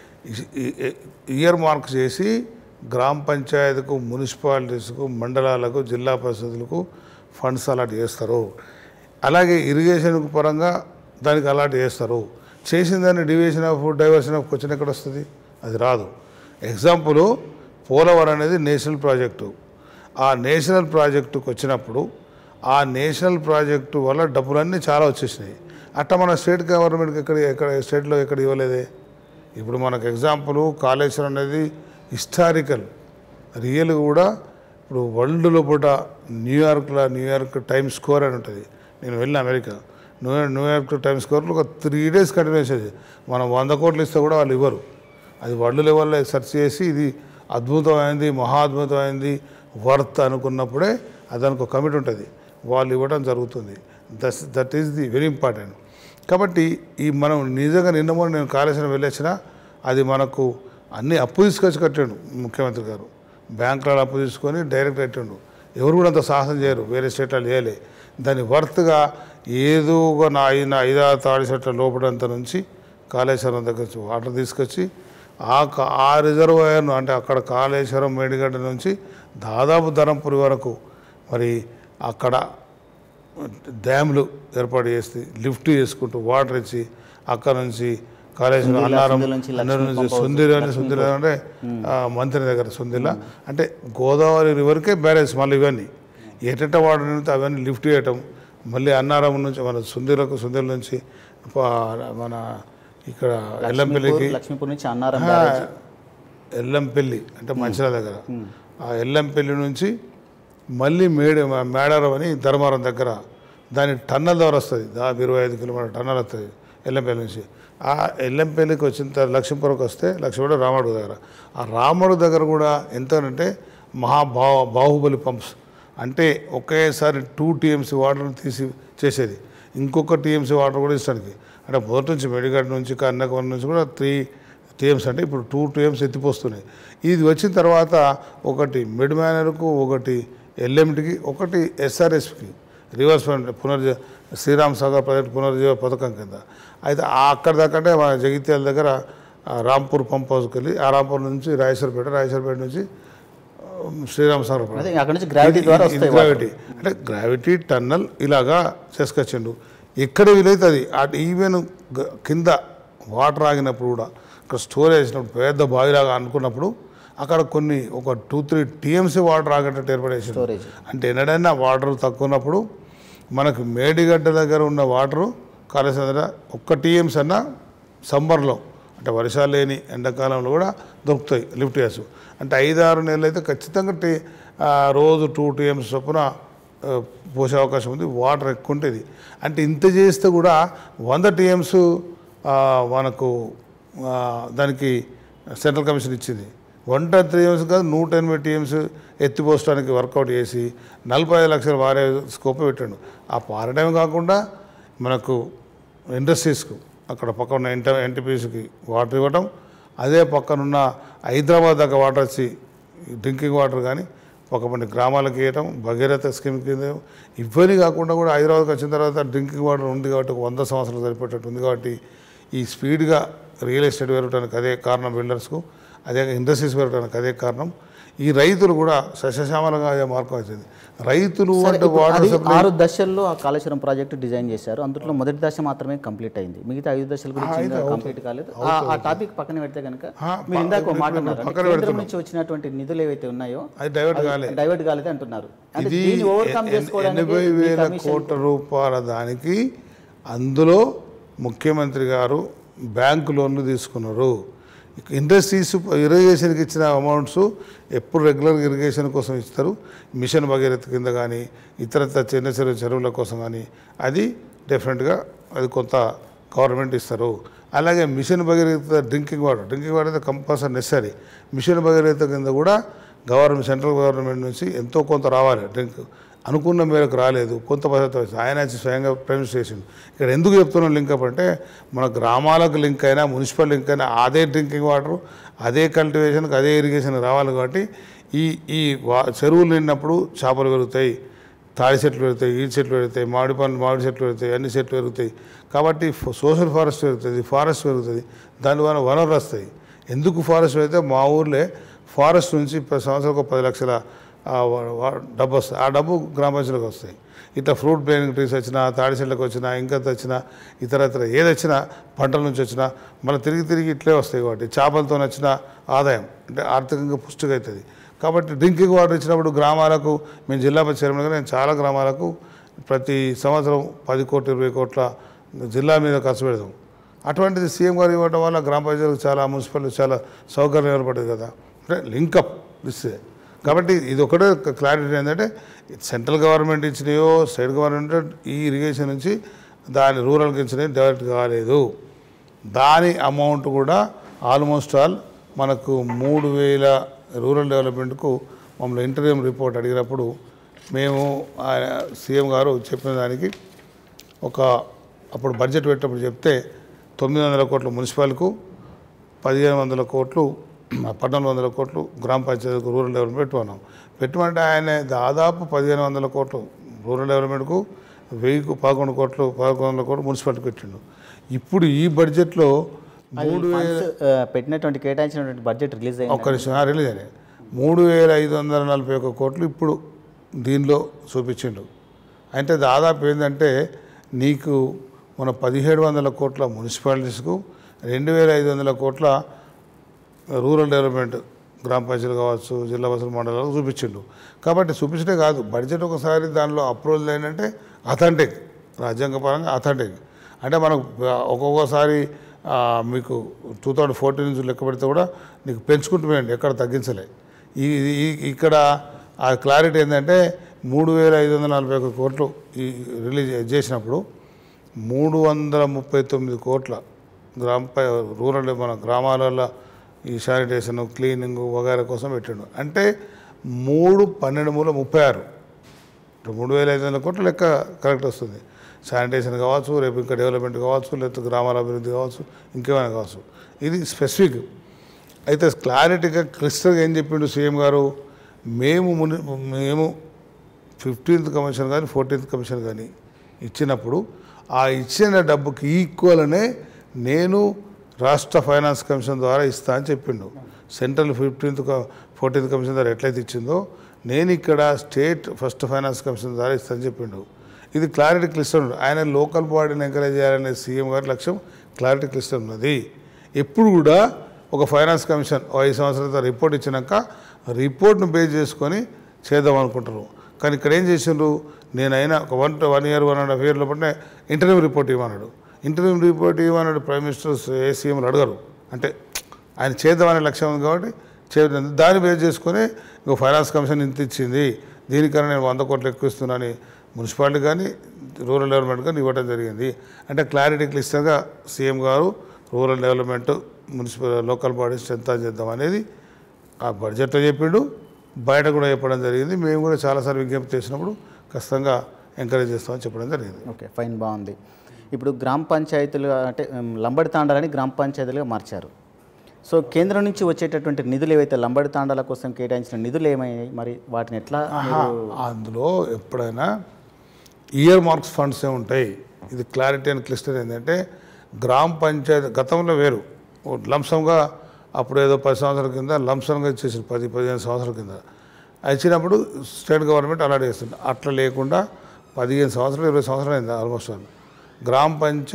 Speaker 3: ఇయర్ మార్క్ చేసి గ్రామ పంచాయతీకు మున్సిపాలిటీస్కు మండలాలకు జిల్లా పరిషత్లకు ఫండ్స్ అలాట్ చేస్తారు అలాగే ఇరిగేషన్ పరంగా దానికి అలాట్ చేస్తారు చేసిన దాన్ని division of diversion of question ఎక్కడ వస్తుంది అది రాదు ఎగ్జాంపుల్ పోలవరం అనేది నేషనల్ ప్రాజెక్టు ఆ నేషనల్ ప్రాజెక్టుకు వచ్చినప్పుడు ఆ నేషనల్ ప్రాజెక్టు వల్ల డబ్బులన్నీ చాలా వచ్చేసినాయి అట్లా మన స్టేట్ గవర్నమెంట్కి ఎక్కడ ఎక్కడ స్టేట్లో ఎక్కడ ఇవ్వలేదే ఇప్పుడు మనకు ఎగ్జాంపుల్ కాళేశ్వరం అనేది హిస్టారికల్ రియల్ కూడా ఇప్పుడు వరల్డ్లో పూట న్యూయార్క్లో న్యూయార్క్ టైమ్ స్కోర్ అని ఉంటుంది నేను వెళ్ళిన అమెరికా న్యూయార్క్ న్యూయార్క్ టైమ్ స్కోర్లో ఒక త్రీ డేస్ కంటిన్యూస్ అది మనం వంద కోట్లు ఇస్తే కూడా వాళ్ళు ఇవ్వరు అది వరల్డ్ లెవెల్లో సెర్చ్ చేసి ఇది అద్భుతమైంది మహా అద్భుతమైంది వర్త్ అనుకున్నప్పుడే దానికి ఒక కమిటీ ఉంటుంది వాళ్ళు ఇవ్వడం జరుగుతుంది thus that is the very important కాబట్టి ఈ మనం నిజంగా నిన్న మొన్న నేను కాళేశ్వరం వెళ్ళొచ్చినా అది మనకు అన్ని అప్పు తీసుకొచ్చి కట్టాడు ముఖ్యమంత్రి గారు బ్యాంకులలో అప్పు తీసుకొని డైరెక్ట్ కట్టాడు ఎవరు కూడా అంత సాహసం చేయరు వేరే స్టేట్లో చేయలే దాని వర్త్గా ఏదో ఒక నా ఐదు నా ఐదారు తాడి చెట్ల లోపడంత నుంచి కాళేశ్వరం దగ్గర నుంచి వాటర్ తీసుకొచ్చి ఆ క- ఆ రిజర్వాయర్ను అంటే అక్కడ కాళేశ్వరం మేడిగడ్డ నుంచి దాదాపు ధరంపురి వరకు మరి అక్కడ డ్యామ్లు ఏర్పాటు చేసి లిఫ్ట్ చేసుకుంటూ వాటర్ ఇచ్చి అక్కడ నుంచి కాళేశ్వరం
Speaker 2: సుందిల్ల,
Speaker 3: అన్నారం
Speaker 2: సుందిల్ల నుంచి
Speaker 3: అన్నారం
Speaker 2: లక్ష్మీ
Speaker 3: నుంచి
Speaker 2: పంప్ హౌస్,
Speaker 3: సుందిర అని సుందిర అంటే ఆ, మంత్రి దగ్గర సుందిల్ల అంటే గోదావరి రివర్కే బ్యారేజ్ మళ్ళీ ఇవన్నీ ఎటెట వాటర్ నిండితే అవన్నీ లిఫ్ట్ చేయటం మళ్ళీ అన్నారం నుంచి మన సుందిరకు సుందిర నుంచి ప- మన ఇక్కడ ఎల్లంపల్లికి
Speaker 2: లక్ష్మీపూర్ లక్ష్మీపూర్ నుంచి అన్నారం
Speaker 3: ఆ,
Speaker 2: బ్యారేజ్
Speaker 3: ఎల్లంపల్లి అంటే మంచిర్యాల దగ్గర ఆ ఎల్లంపల్లి నుంచి మళ్ళీ మేడ మేడారం అని ధర్మారం దగ్గర దాని టన్నల్ ద్వారా వస్తుంది దాదాపు ఇరవై ఐదు కిలోమీటర్ టన్నల్ వస్తుంది ఎల్లంపల్లి నుంచి ఆ ఎల్లంపల్లికి వచ్చిన తర్వాత లక్ష్మీపురంకి వస్తే లక్ష్మీపురం రామడుగు దగ్గర ఆ రామడుగు దగ్గర కూడా ఎంత అంటే మహాబా బాహుబలి పంప్స్ అంటే ఒకేసారి టూ టీఎంసీ వాటర్ని తీసి చేసేది ఇంకొక టీఎంసీ వాటర్ కూడా ఇస్తానికి అంటే మొదటి నుంచి మెడిగడ్ నుంచి కన్యాకుమారి నుంచి కూడా త్రీ టీఎంస్ అంటే ఇప్పుడు టూ టీఎంస్ ఎత్తిపోస్తున్నాయి ఇది వచ్చిన తర్వాత ఒకటి మిడ్ మేనర్కు ఒకటి ఎల్ఎంటికి ఒకటి ఎస్ఆర్ఎస్కి రివర్స్ ఫండ్ పునర్జ శ్రీరామ్ సాగర్ ప్రాజెక్ట్ పునర్జీవ పథకం కింద అయితే ఆ అక్కడ దాకా అంటే మన జగిత్యాల దగ్గర ఆ రాంపూర్ పంప్ హౌస్కి వెళ్ళి ఆ రాంపూర్ నుంచి రాయసర్పేట రాయసర్పేట నుంచి ఆ, శ్రీరామ్ సాగర్
Speaker 2: అదే
Speaker 3: ప్రాజెక్ట్
Speaker 2: అక్కడ నుంచి గ్రావిటీ ద్వారా
Speaker 3: ఇది- ఇది
Speaker 2: వస్తాయి వాటర్.
Speaker 3: గ్రావిటీ అంటే గ్రావిటీ టన్నల్ ఇలాగా చేసుకొచ్చిండు ఎక్కడ వీలైతే అది అటు ఈవెన్ గ- కింద వాటర్ ఆగినప్పుడు కూడా ఇక్కడ స్టోర్ చేసినప్పుడు పెద్ద బావిలాగా అనుకున్నప్పుడు అక్కడ కొన్ని ఒక టూ త్రీ టీఎంసీ వాటర్ ఆగేటట్టు ఏర్పడేసి
Speaker 2: Storage.
Speaker 3: అంటే ఎన్నడైనా వాటర్ తక్కువ ఉన్నప్పుడు మనకు మేడిగడ్డ దగ్గర ఉన్న వాటరు కాళేశ్వరం దగ్గర ఒక్క టీఎంసీ అన్నా సమ్మర్లో అంటే వర్షాలు లేని ఎండాకాలంలో కూడా దొరుకుతాయి లిఫ్ట్ చేసు అంటే ఐదు ఆరు నెలలు అయితే ఖచ్చితంగా టీ ఆ, రోజు టూ టీఎంస్ చొప్పున ఆ, పోసే అవకాశం ఉంది వాటర్ ఎక్కువ ఉంటుంది అంటే ఇంత చేస్తే కూడా వంద టీఎంస్ మనకు ఆ, దానికి సెంట్రల్ కమిషన్ ఇచ్చింది వన్ టన్ త్రీ టీఎంస్ కాదు నూట ఎనభై టీఎంస్ ఎత్తిపోసడానికి వర్కౌట్ చేసి నలభై ఐదు లక్షల వారే స్కోప్ పెట్టాడు ఆ పారడమే కాకుండా మనకు ఇండస్ట్రీస్కు అక్కడ పక్కన ఉన్న ఎన్ట ఎన్టీపీసీకి వాటర్ ఇవ్వటం అదే పక్కనున్న హైదరాబాద్ దాకా వాటర్ వచ్చి డ్రింకింగ్ వాటర్ కానీ ఒక కొన్ని గ్రామాలకు ఇవ్వటం భగీరథ స్కీమ్ కింద ఇవన్నీ కాకుండా కూడా హైదరాబాద్కి వచ్చిన తర్వాత డ్రింకింగ్ వాటర్ ఉంది కాబట్టి ఒక వంద సంవత్సరాలు సరిపోయేటట్టు ఉంది కాబట్టి ఈ స్పీడ్గా రియల్ ఎస్టేట్ పెరగడానికి అదే కారణం బిల్డర్స్కు అదే ఇండస్ట్రీస్ పెరగడానికి అదే కారణం ఈ రైతులు కూడా సస్యశ్యామలంగా అయ్యే మార్గం వచ్చింది రైతులు
Speaker 2: సరే,
Speaker 3: అంటే
Speaker 2: ఇప్పుడు
Speaker 3: వాటర్
Speaker 2: అది
Speaker 3: సప్లై
Speaker 2: ఆరు దశల్లో ఆ కాళేశ్వరం ప్రాజెక్టు డిజైన్ చేశారు అందులో మొదటి దశ మాత్రమే కంప్లీట్ అయింది మిగతా ఐదు దశలు కూడా ఇంకా కంప్లీట్ కాలేదు ఆ- ఆ టాపిక్ పక్కన పెడితే కనుక
Speaker 3: ఆ,
Speaker 2: మీరు ఇందాక ఒక
Speaker 3: ప-
Speaker 2: మాట అన్నారు అంటే
Speaker 3: పక్కన
Speaker 2: కేంద్రం
Speaker 3: పెడుతున్నాం.
Speaker 2: నుంచి వచ్చినటువంటి నిధులు ఏవైతే ఉన్నాయో
Speaker 3: అది డైవర్ట్ కాలే
Speaker 2: డైవర్ట్ కాలేదు అంటున్నారు అంటే
Speaker 3: ఇది
Speaker 2: దీన్ని ఓవర్కమ్
Speaker 3: ఎన్-
Speaker 2: చేసుకోవడానికి
Speaker 3: ఎనభై
Speaker 2: మీ
Speaker 3: వేల
Speaker 2: కమిషన్-
Speaker 3: కోట్ల రూపాయల దానికి అందులో ముఖ్యమంత్రి గారు బ్యాంకు లోన్లు తీసుకున్నారు ఇండస్ట్రీస్ ఇరిగేషన్కి ఇచ్చిన అమౌంట్స్ ఎప్పుడు రెగ్యులర్ ఇరిగేషన్ కోసం ఇస్తారు మిషన్ భగీరథ కింద కానీ ఇతర చిన్న చిన్న చెరువుల కోసం కానీ అది డెఫినెట్గా అది కొంత గవర్నమెంట్ ఇస్తారు అలాగే mission Bhagiratha drinking water drinking water అయితే కంపల్సరీ నెసరీ మిషన్ భగీరథ కింద కూడా గవర్నమెంట్ సెంట్రల్ గవర్నమెంట్ నుంచి ఎంతో కొంత రావాలి డ్రింక్ అనుకున్న మేరకు రాలేదు కొంత పద్ధతి వచ్చింది ఆయన వచ్చి స్వయంగా ప్రైవేట్ స్టేషన్ ఇక్కడ ఎందుకు చెప్తున్నాం లింక్ అప్ అంటే మన గ్రామాలకు లింక్ అయినా మున్సిపల్ లింక్ అయినా అదే డ్రింకింగ్ వాటర్ అదే కల్టివేషన్కి అదే ఇరిగేషన్ రావాలి కాబట్టి ఈ ఈ వా చెరువులు నిన్నప్పుడు చేపలు పెరుగుతాయి తాడి చెట్లు పెరుగుతాయి ఈడి చెట్లు పెరుగుతాయి మామిడి పండ్లు మామిడి చెట్లు పెరుగుతాయి అన్ని చెట్లు పెరుగుతాయి కాబట్టి సోషల్ ఫారెస్ట్ పెరుగుతుంది ఫారెస్ట్ పెరుగుతుంది దానివల్ల వనరులు వస్తాయి ఎందుకు ఫారెస్ట్ పెరిగితే మా ఊర్లో ఫారెస్ట్ నుంచి ప్రతి సంవత్సరం ఒక పది లక్షల ఆ, వా- వా- డబ్బు వస్తాయి ఆ డబ్బు గ్రామ పంచాయతీలకు వస్తాయి ఇట్లా ఫ్రూట్ బేరింగ్ ట్రీస్ వచ్చినా తాడి చెట్లకు వచ్చినా ఇంకా వచ్చినా ఇతర ఇతర ఏది వచ్చినా పంటల నుంచి వచ్చినా మళ్ళీ తిరిగి తిరిగి ఇట్లే వస్తాయి కాబట్టి చేపలతో వచ్చిన ఆదాయం అంటే ఆర్థికంగా పుష్టిగా అవుతుంది కాబట్టి డ్రింకింగ్ వాటర్ ఇచ్చినప్పుడు గ్రామాలకు మేము జిల్లా పరిషత్ చైర్మన్గా నేను చాలా గ్రామాలకు ప్రతి సంవత్సరం పది కోట్ల ఇరవై కోట్ల జిల్లా మీద ఖర్చు పెడతాం అటువంటిది సీఎం గారు ఇవ్వడం వల్ల గ్రామ పంచాయతీలకు చాలా మున్సిపల్ చాలా సౌకర్యం ఏర్పడింది కదా అంటే లింకప్ ఇస్తే కాబట్టి ఇది ఒకటే క్లారిటీ ఏంటంటే సెంట్రల్ గవర్నమెంట్ ఇచ్చినాయో స్టేట్ గవర్నమెంట్ ఈ ఇరిగేషన్ నుంచి దాని రూరల్కి ఇచ్చినవి డైరెక్ట్ కాలేదు దాని అమౌంట్ కూడా ఆల్మోస్ట్ ఆల్ మనకు మూడు వేల రూరల్ డెవలప్మెంట్కు మమ్మల్ని ఇంటర్వ్యూ రిపోర్ట్ అడిగినప్పుడు మేము ఆయన సీఎం గారు చెప్పిన దానికి ఒక అప్పుడు బడ్జెట్ పెట్టినప్పుడు చెప్తే తొమ్మిది వందల కోట్లు మున్సిపల్కు పదిహేను వందల కోట్లు పద్నాలుగు వందల కోట్లు గ్రామ పంచాయతీకు రూరల్ డెవలప్మెంట్ పెట్టుకున్నాం పెట్టమంటే ఆయన దాదాపు పదిహేను వందల కోట్లు రూరల్ డెవలప్మెంట్కు వెయ్యికు పదకొండు కోట్లు పదకొండు వందల కోట్లు మున్సిపాలిటీకి పెట్టిండు ఇప్పుడు ఈ బడ్జెట్లో మూడు వేల
Speaker 2: ఫండ్స్, ఆ, పెట్టినటువంటి కేటాయించినటువంటి బడ్జెట్ రిలీజ్ అయింది
Speaker 3: ఒక్క నిమిషం ఆ, రిలీజ్ అయినాయి మూడు వేల ఐదు వందల నలభై ఒక్క కోట్లు ఇప్పుడు దీనిలో చూపించిండు అంటే దాదాపు ఏంటంటే నీకు మన పదిహేడు వందల కోట్ల మున్సిపాలిటీస్కు రెండు వేల ఐదు వందల కోట్ల రూరల్ డెవలప్మెంట్ గ్రామ పంచాయతీలు కావచ్చు జిల్లా పరిషత్ మండలాలకు చూపించిండు కాబట్టి చూపించడే కాదు బడ్జెట్ ఒకసారి దానిలో అప్రూవల్ ఏంటంటే అథెంటిక్ రాజ్యాంగపరంగా అథెంటిక్ అంటే మనకు ఆ, ఒక్కొక్కసారి ఆ, మీకు టూ థౌజండ్ ఫోర్టీన్ నుంచి లెక్క పెడితే కూడా నీకు పెంచుకుంటూ పోయండి ఎక్కడ తగ్గించలే ఈ ఈ- ఇక్కడ ఆ క్లారిటీ ఏంటంటే మూడు వేల ఐదు వందల నలభై ఒక్క కోట్లు ఈ రిలీజ్ చేసినప్పుడు మూడు వందల ముప్పై తొమ్మిది కోట్ల గ్రామ ప- రూరల్ మన గ్రామాలలో ఈ శానిటేషన్ క్లీనింగ్ వగైరా కోసం పెట్టిండు అంటే మూడు పన్నెండు మూల ముప్పై ఆరు మూడు వేల ఐదు వందల కోట్ల లెక్క కరెక్ట్ వస్తుంది శానిటేషన్ కావచ్చు రేపు ఇంకా డెవలప్మెంట్ కావచ్చు లేకపోతే గ్రామాల అభివృద్ధి కావచ్చు ఇంకేమైనా కావచ్చు ఇది స్పెసిఫిక్ అయితే క్లారిటీగా క్లిస్టర్గా ఏం చెప్పిండు సీఎం గారు మేము ముని మేము ఫిఫ్టీన్త్ కమిషన్ కానీ ఫోర్టీన్త్ కమిషన్ కానీ ఇచ్చినప్పుడు ఆ ఇచ్చిన డబ్బుకి ఈక్వల్ అనే నేను రాష్ట్ర ఫైనాన్స్ కమిషన్ ద్వారా ఇస్తా అని చెప్పిండు సెంట్రల్ ఫిఫ్టీన్త్ ఫోర్టీన్త్ కమిషన్ ద్వారా ఎట్లయితే ఇచ్చిందో నేను ఇక్కడ స్టేట్ ఫస్ట్ ఫైనాన్స్ కమిషన్ ద్వారా ఇస్తా అని చెప్పిండు ఇది క్లారిటీ క్లిస్టర్ ఉంది ఆయన లోకల్ బాడీని ఎంకరేజ్ చేయాలనే సీఎం గారి లక్ష్యం క్లారిటీ క్లిస్టర్ ఉన్నది ఎప్పుడు కూడా ఒక ఫైనాన్స్ కమిషన్ ఓ ఐదు సంవత్సరాల తర్వాత రిపోర్ట్ ఇచ్చినాక రిపోర్ట్ను బేస్ చేసుకొని చేద్దాం అనుకుంటారు కానీ ఇక్కడ ఏం చేసిండ్రు నేనైనా ఒక one one year one and half year లోపలనే ఇంటర్వ్యూ రిపోర్ట్ ఇవ్వమన్నాడు ఇంటర్వ్యూ రిపోర్ట్ ఇవ్వమన్నాడు ప్రైమ్ మినిస్టర్ ఏ సీఎంలు అడగరు అంటే ఆయన చేద్దామనే లక్ష్యం ఉంది కాబట్టి చేయడం దాన్ని బేస్ చేసుకొని ఇంకో ఫైనాన్స్ కమిషన్ ఇంత ఇచ్చింది దీనికన్నా నేను వంద కోట్లు ఎక్కువ ఇస్తున్నానని మున్సిపాలిటీ కానీ రూరల్ డెవలప్మెంట్ కానీ ఇవ్వడం జరిగింది అంటే క్లారిటీ క్లిస్టర్గా సీఎం గారు rural development municipal local bodies ఎంత చేద్దాం అనేది ఆ బడ్జెట్లో చెప్పిండు బయట కూడా చెప్పడం జరిగింది మేము కూడా చాలాసార్లు విజ్ఞప్తి చేసినప్పుడు ఖచ్చితంగా ఎంకరేజ్ చేస్తామని చెప్పడం జరిగింది
Speaker 2: ఓకే ఫైన్ బాగుంది ఇప్పుడు గ్రామ పంచాయతీలు అంటే ఉమ్, లంబడి తాండాలని గ్రామ పంచాయతీలుగా మార్చారు సో కేంద్రం నుంచి వచ్చేటటువంటి నిధులు ఏవైతే లంబడి తాండాల కోసం కేటాయించిన నిధులు ఏమైనాయి మరి వాటిని ఎట్లా
Speaker 3: ఆహా, అందులో ఎప్పుడైనా ఇయర్ మార్క్స్ ఫండ్స్ ఏ ఉంటాయి ఇది క్లారిటీ అండ్ క్లిస్టర్ ఏంటంటే గ్రామ పంచాయతీ గతంలో వేరు ఓ లంసంగా అప్పుడు ఏదో పది సంవత్సరాల కింద లంసంగా ఇచ్చేసారు పది పదిహేను సంవత్సరాల కింద ఇచ్చినప్పుడు స్టేట్ గవర్నమెంట్ అలాట్ చేస్తుంది అట్లా లేకుండా పదిహేను సంవత్సరాలు ఇరవై సంవత్సరాలు అయింది ఆల్మోస్ట్ ఆల్ గ్రామ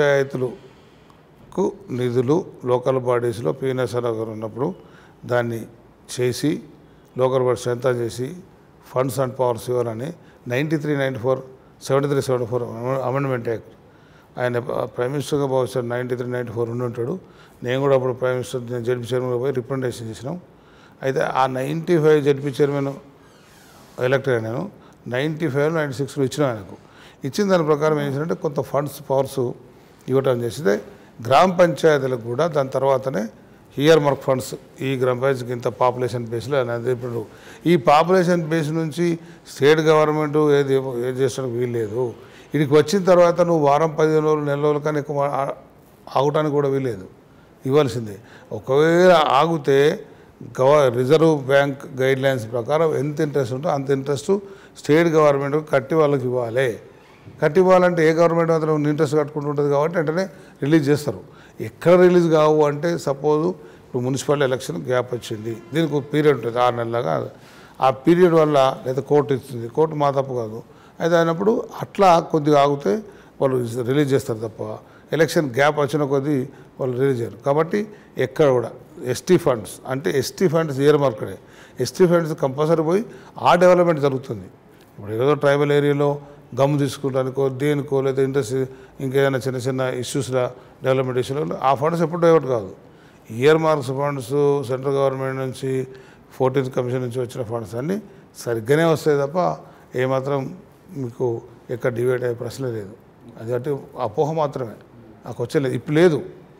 Speaker 3: పంచాయతీలకు నిధులు లోకల్ బాడీస్లో పిఎన్ఎస్ఆర్ గారు ఉన్నప్పుడు దాన్ని చేసి లోకల్ బాడీస్ ఎంత చేసి ఫండ్స్ అండ్ పవర్స్ ఇవ్వాలని ninety three ninety four seventy three seventy four amendment act ఆయన ప్రైమ్ మినిస్టర్గా బహుశా నైంటీ త్రీ నైంటీ ఫోర్ ఉండి ఉంటాడు నేను కూడా అప్పుడు ప్రైమ్ మినిస్టర్ జడ్పీ చైర్మన్గా పోయి రిప్రజెంటేషన్ చేసినాం అయితే ఆ ninety five ZP chairman elect అయ్యాను నైంటీ ఫైవ్ నైంటీ సిక్స్లో ఇచ్చిన ఆయనకు ఇచ్చిన దాని ప్రకారం ఏం చేసినట్టే కొంత ఫండ్స్ పవర్స్ ఇవ్వటం చేస్తే గ్రామ పంచాయతీలకు కూడా దాని తర్వాతనే హియర్ మార్క్ ఫండ్స్ ఈ గ్రామ పంచాయతీకి ఇంత పాపులేషన్ బేస్లో అనేది ఇప్పుడు ఈ పాపులేషన్ బేస్ నుంచి స్టేట్ గవర్నమెంట్ ఏది ఏది చేసడానికి వీల్లేదు ఇక్కడికి వచ్చిన తర్వాత నువ్వు వారం పదిహేను రోజులు నెల రోజుల కానీ ఎక్కువ ఆ- ఆగటానికి కూడా వీల్లేదు ఇవ్వాల్సిందే ఒకవేళ ఆగితే గవ రిజర్వ్ బ్యాంక్ గైడ్ లైన్స్ ప్రకారం ఎంత ఇంట్రెస్ట్ ఉందో అంత ఇంట్రెస్ట్ స్టేట్ గవర్నమెంట్ కట్టి వాళ్ళకి ఇవ్వాలి కట్టి ఇవ్వాలంటే ఏ గవర్నమెంట్ మాత్రం ఇంట్రెస్ట్ కట్టుకుంటుంటుంది కాబట్టి వెంటనే రిలీజ్ చేస్తారు ఎక్కడ రిలీజ్ కావు అంటే సపోజ్ ఇప్పుడు మున్సిపల్ ఎలక్షన్ గ్యాప్ వచ్చింది దీనికి ఒక పీరియడ్ ఉంటుంది ఆరు నెలలుగా ఆ పీరియడ్ వల్ల లేదా కోర్టు ఇస్తుంది కోర్టు మా తప్పు కాదు అయితే అయినప్పుడు అట్లా కొద్దిగా ఆగితే వాళ్ళు రిలీజ్ చేస్తారు తప్ప ఎలక్షన్ గ్యాప్ వచ్చిన కొద్దీ వాళ్ళు రిలీజ్ చేయరు కాబట్టి ఎక్కడ కూడా ఎస్టీ ఫండ్స్ అంటే ఎస్టీ ఫండ్స్ ఇయర్ మార్కెడే ఎస్టీ ఫండ్స్ కంపల్సరీ పోయి ఆ డెవలప్మెంట్ జరుగుతుంది ఇప్పుడు ఏదో ట్రైబల్ ఏరియాలో గమ్ తీసుకుంటానికో దేనికో లేదా ఇంట్రెస్ట్ ఇంకేదైనా చిన్న చిన్న ఇష్యూస్లో డెవలప్మెంట్ ఇష్యూలో ఆ ఫండ్స్ ఎప్పుడు డైవర్ట్ కాదు earmarks funds central government నుంచి ఫోర్టీన్త్ కమిషన్ నుంచి వచ్చిన ఫండ్స్ అన్నీ సరిగ్గానే వస్తాయి తప్ప ఏమాత్రం మీకు ఎక్కడ డివైడ్ అయ్యే ప్రశ్న లేదు అది అంటే అపోహ మాత్రమే నాకు వచ్చలేదు ఇప్పుడు లేదు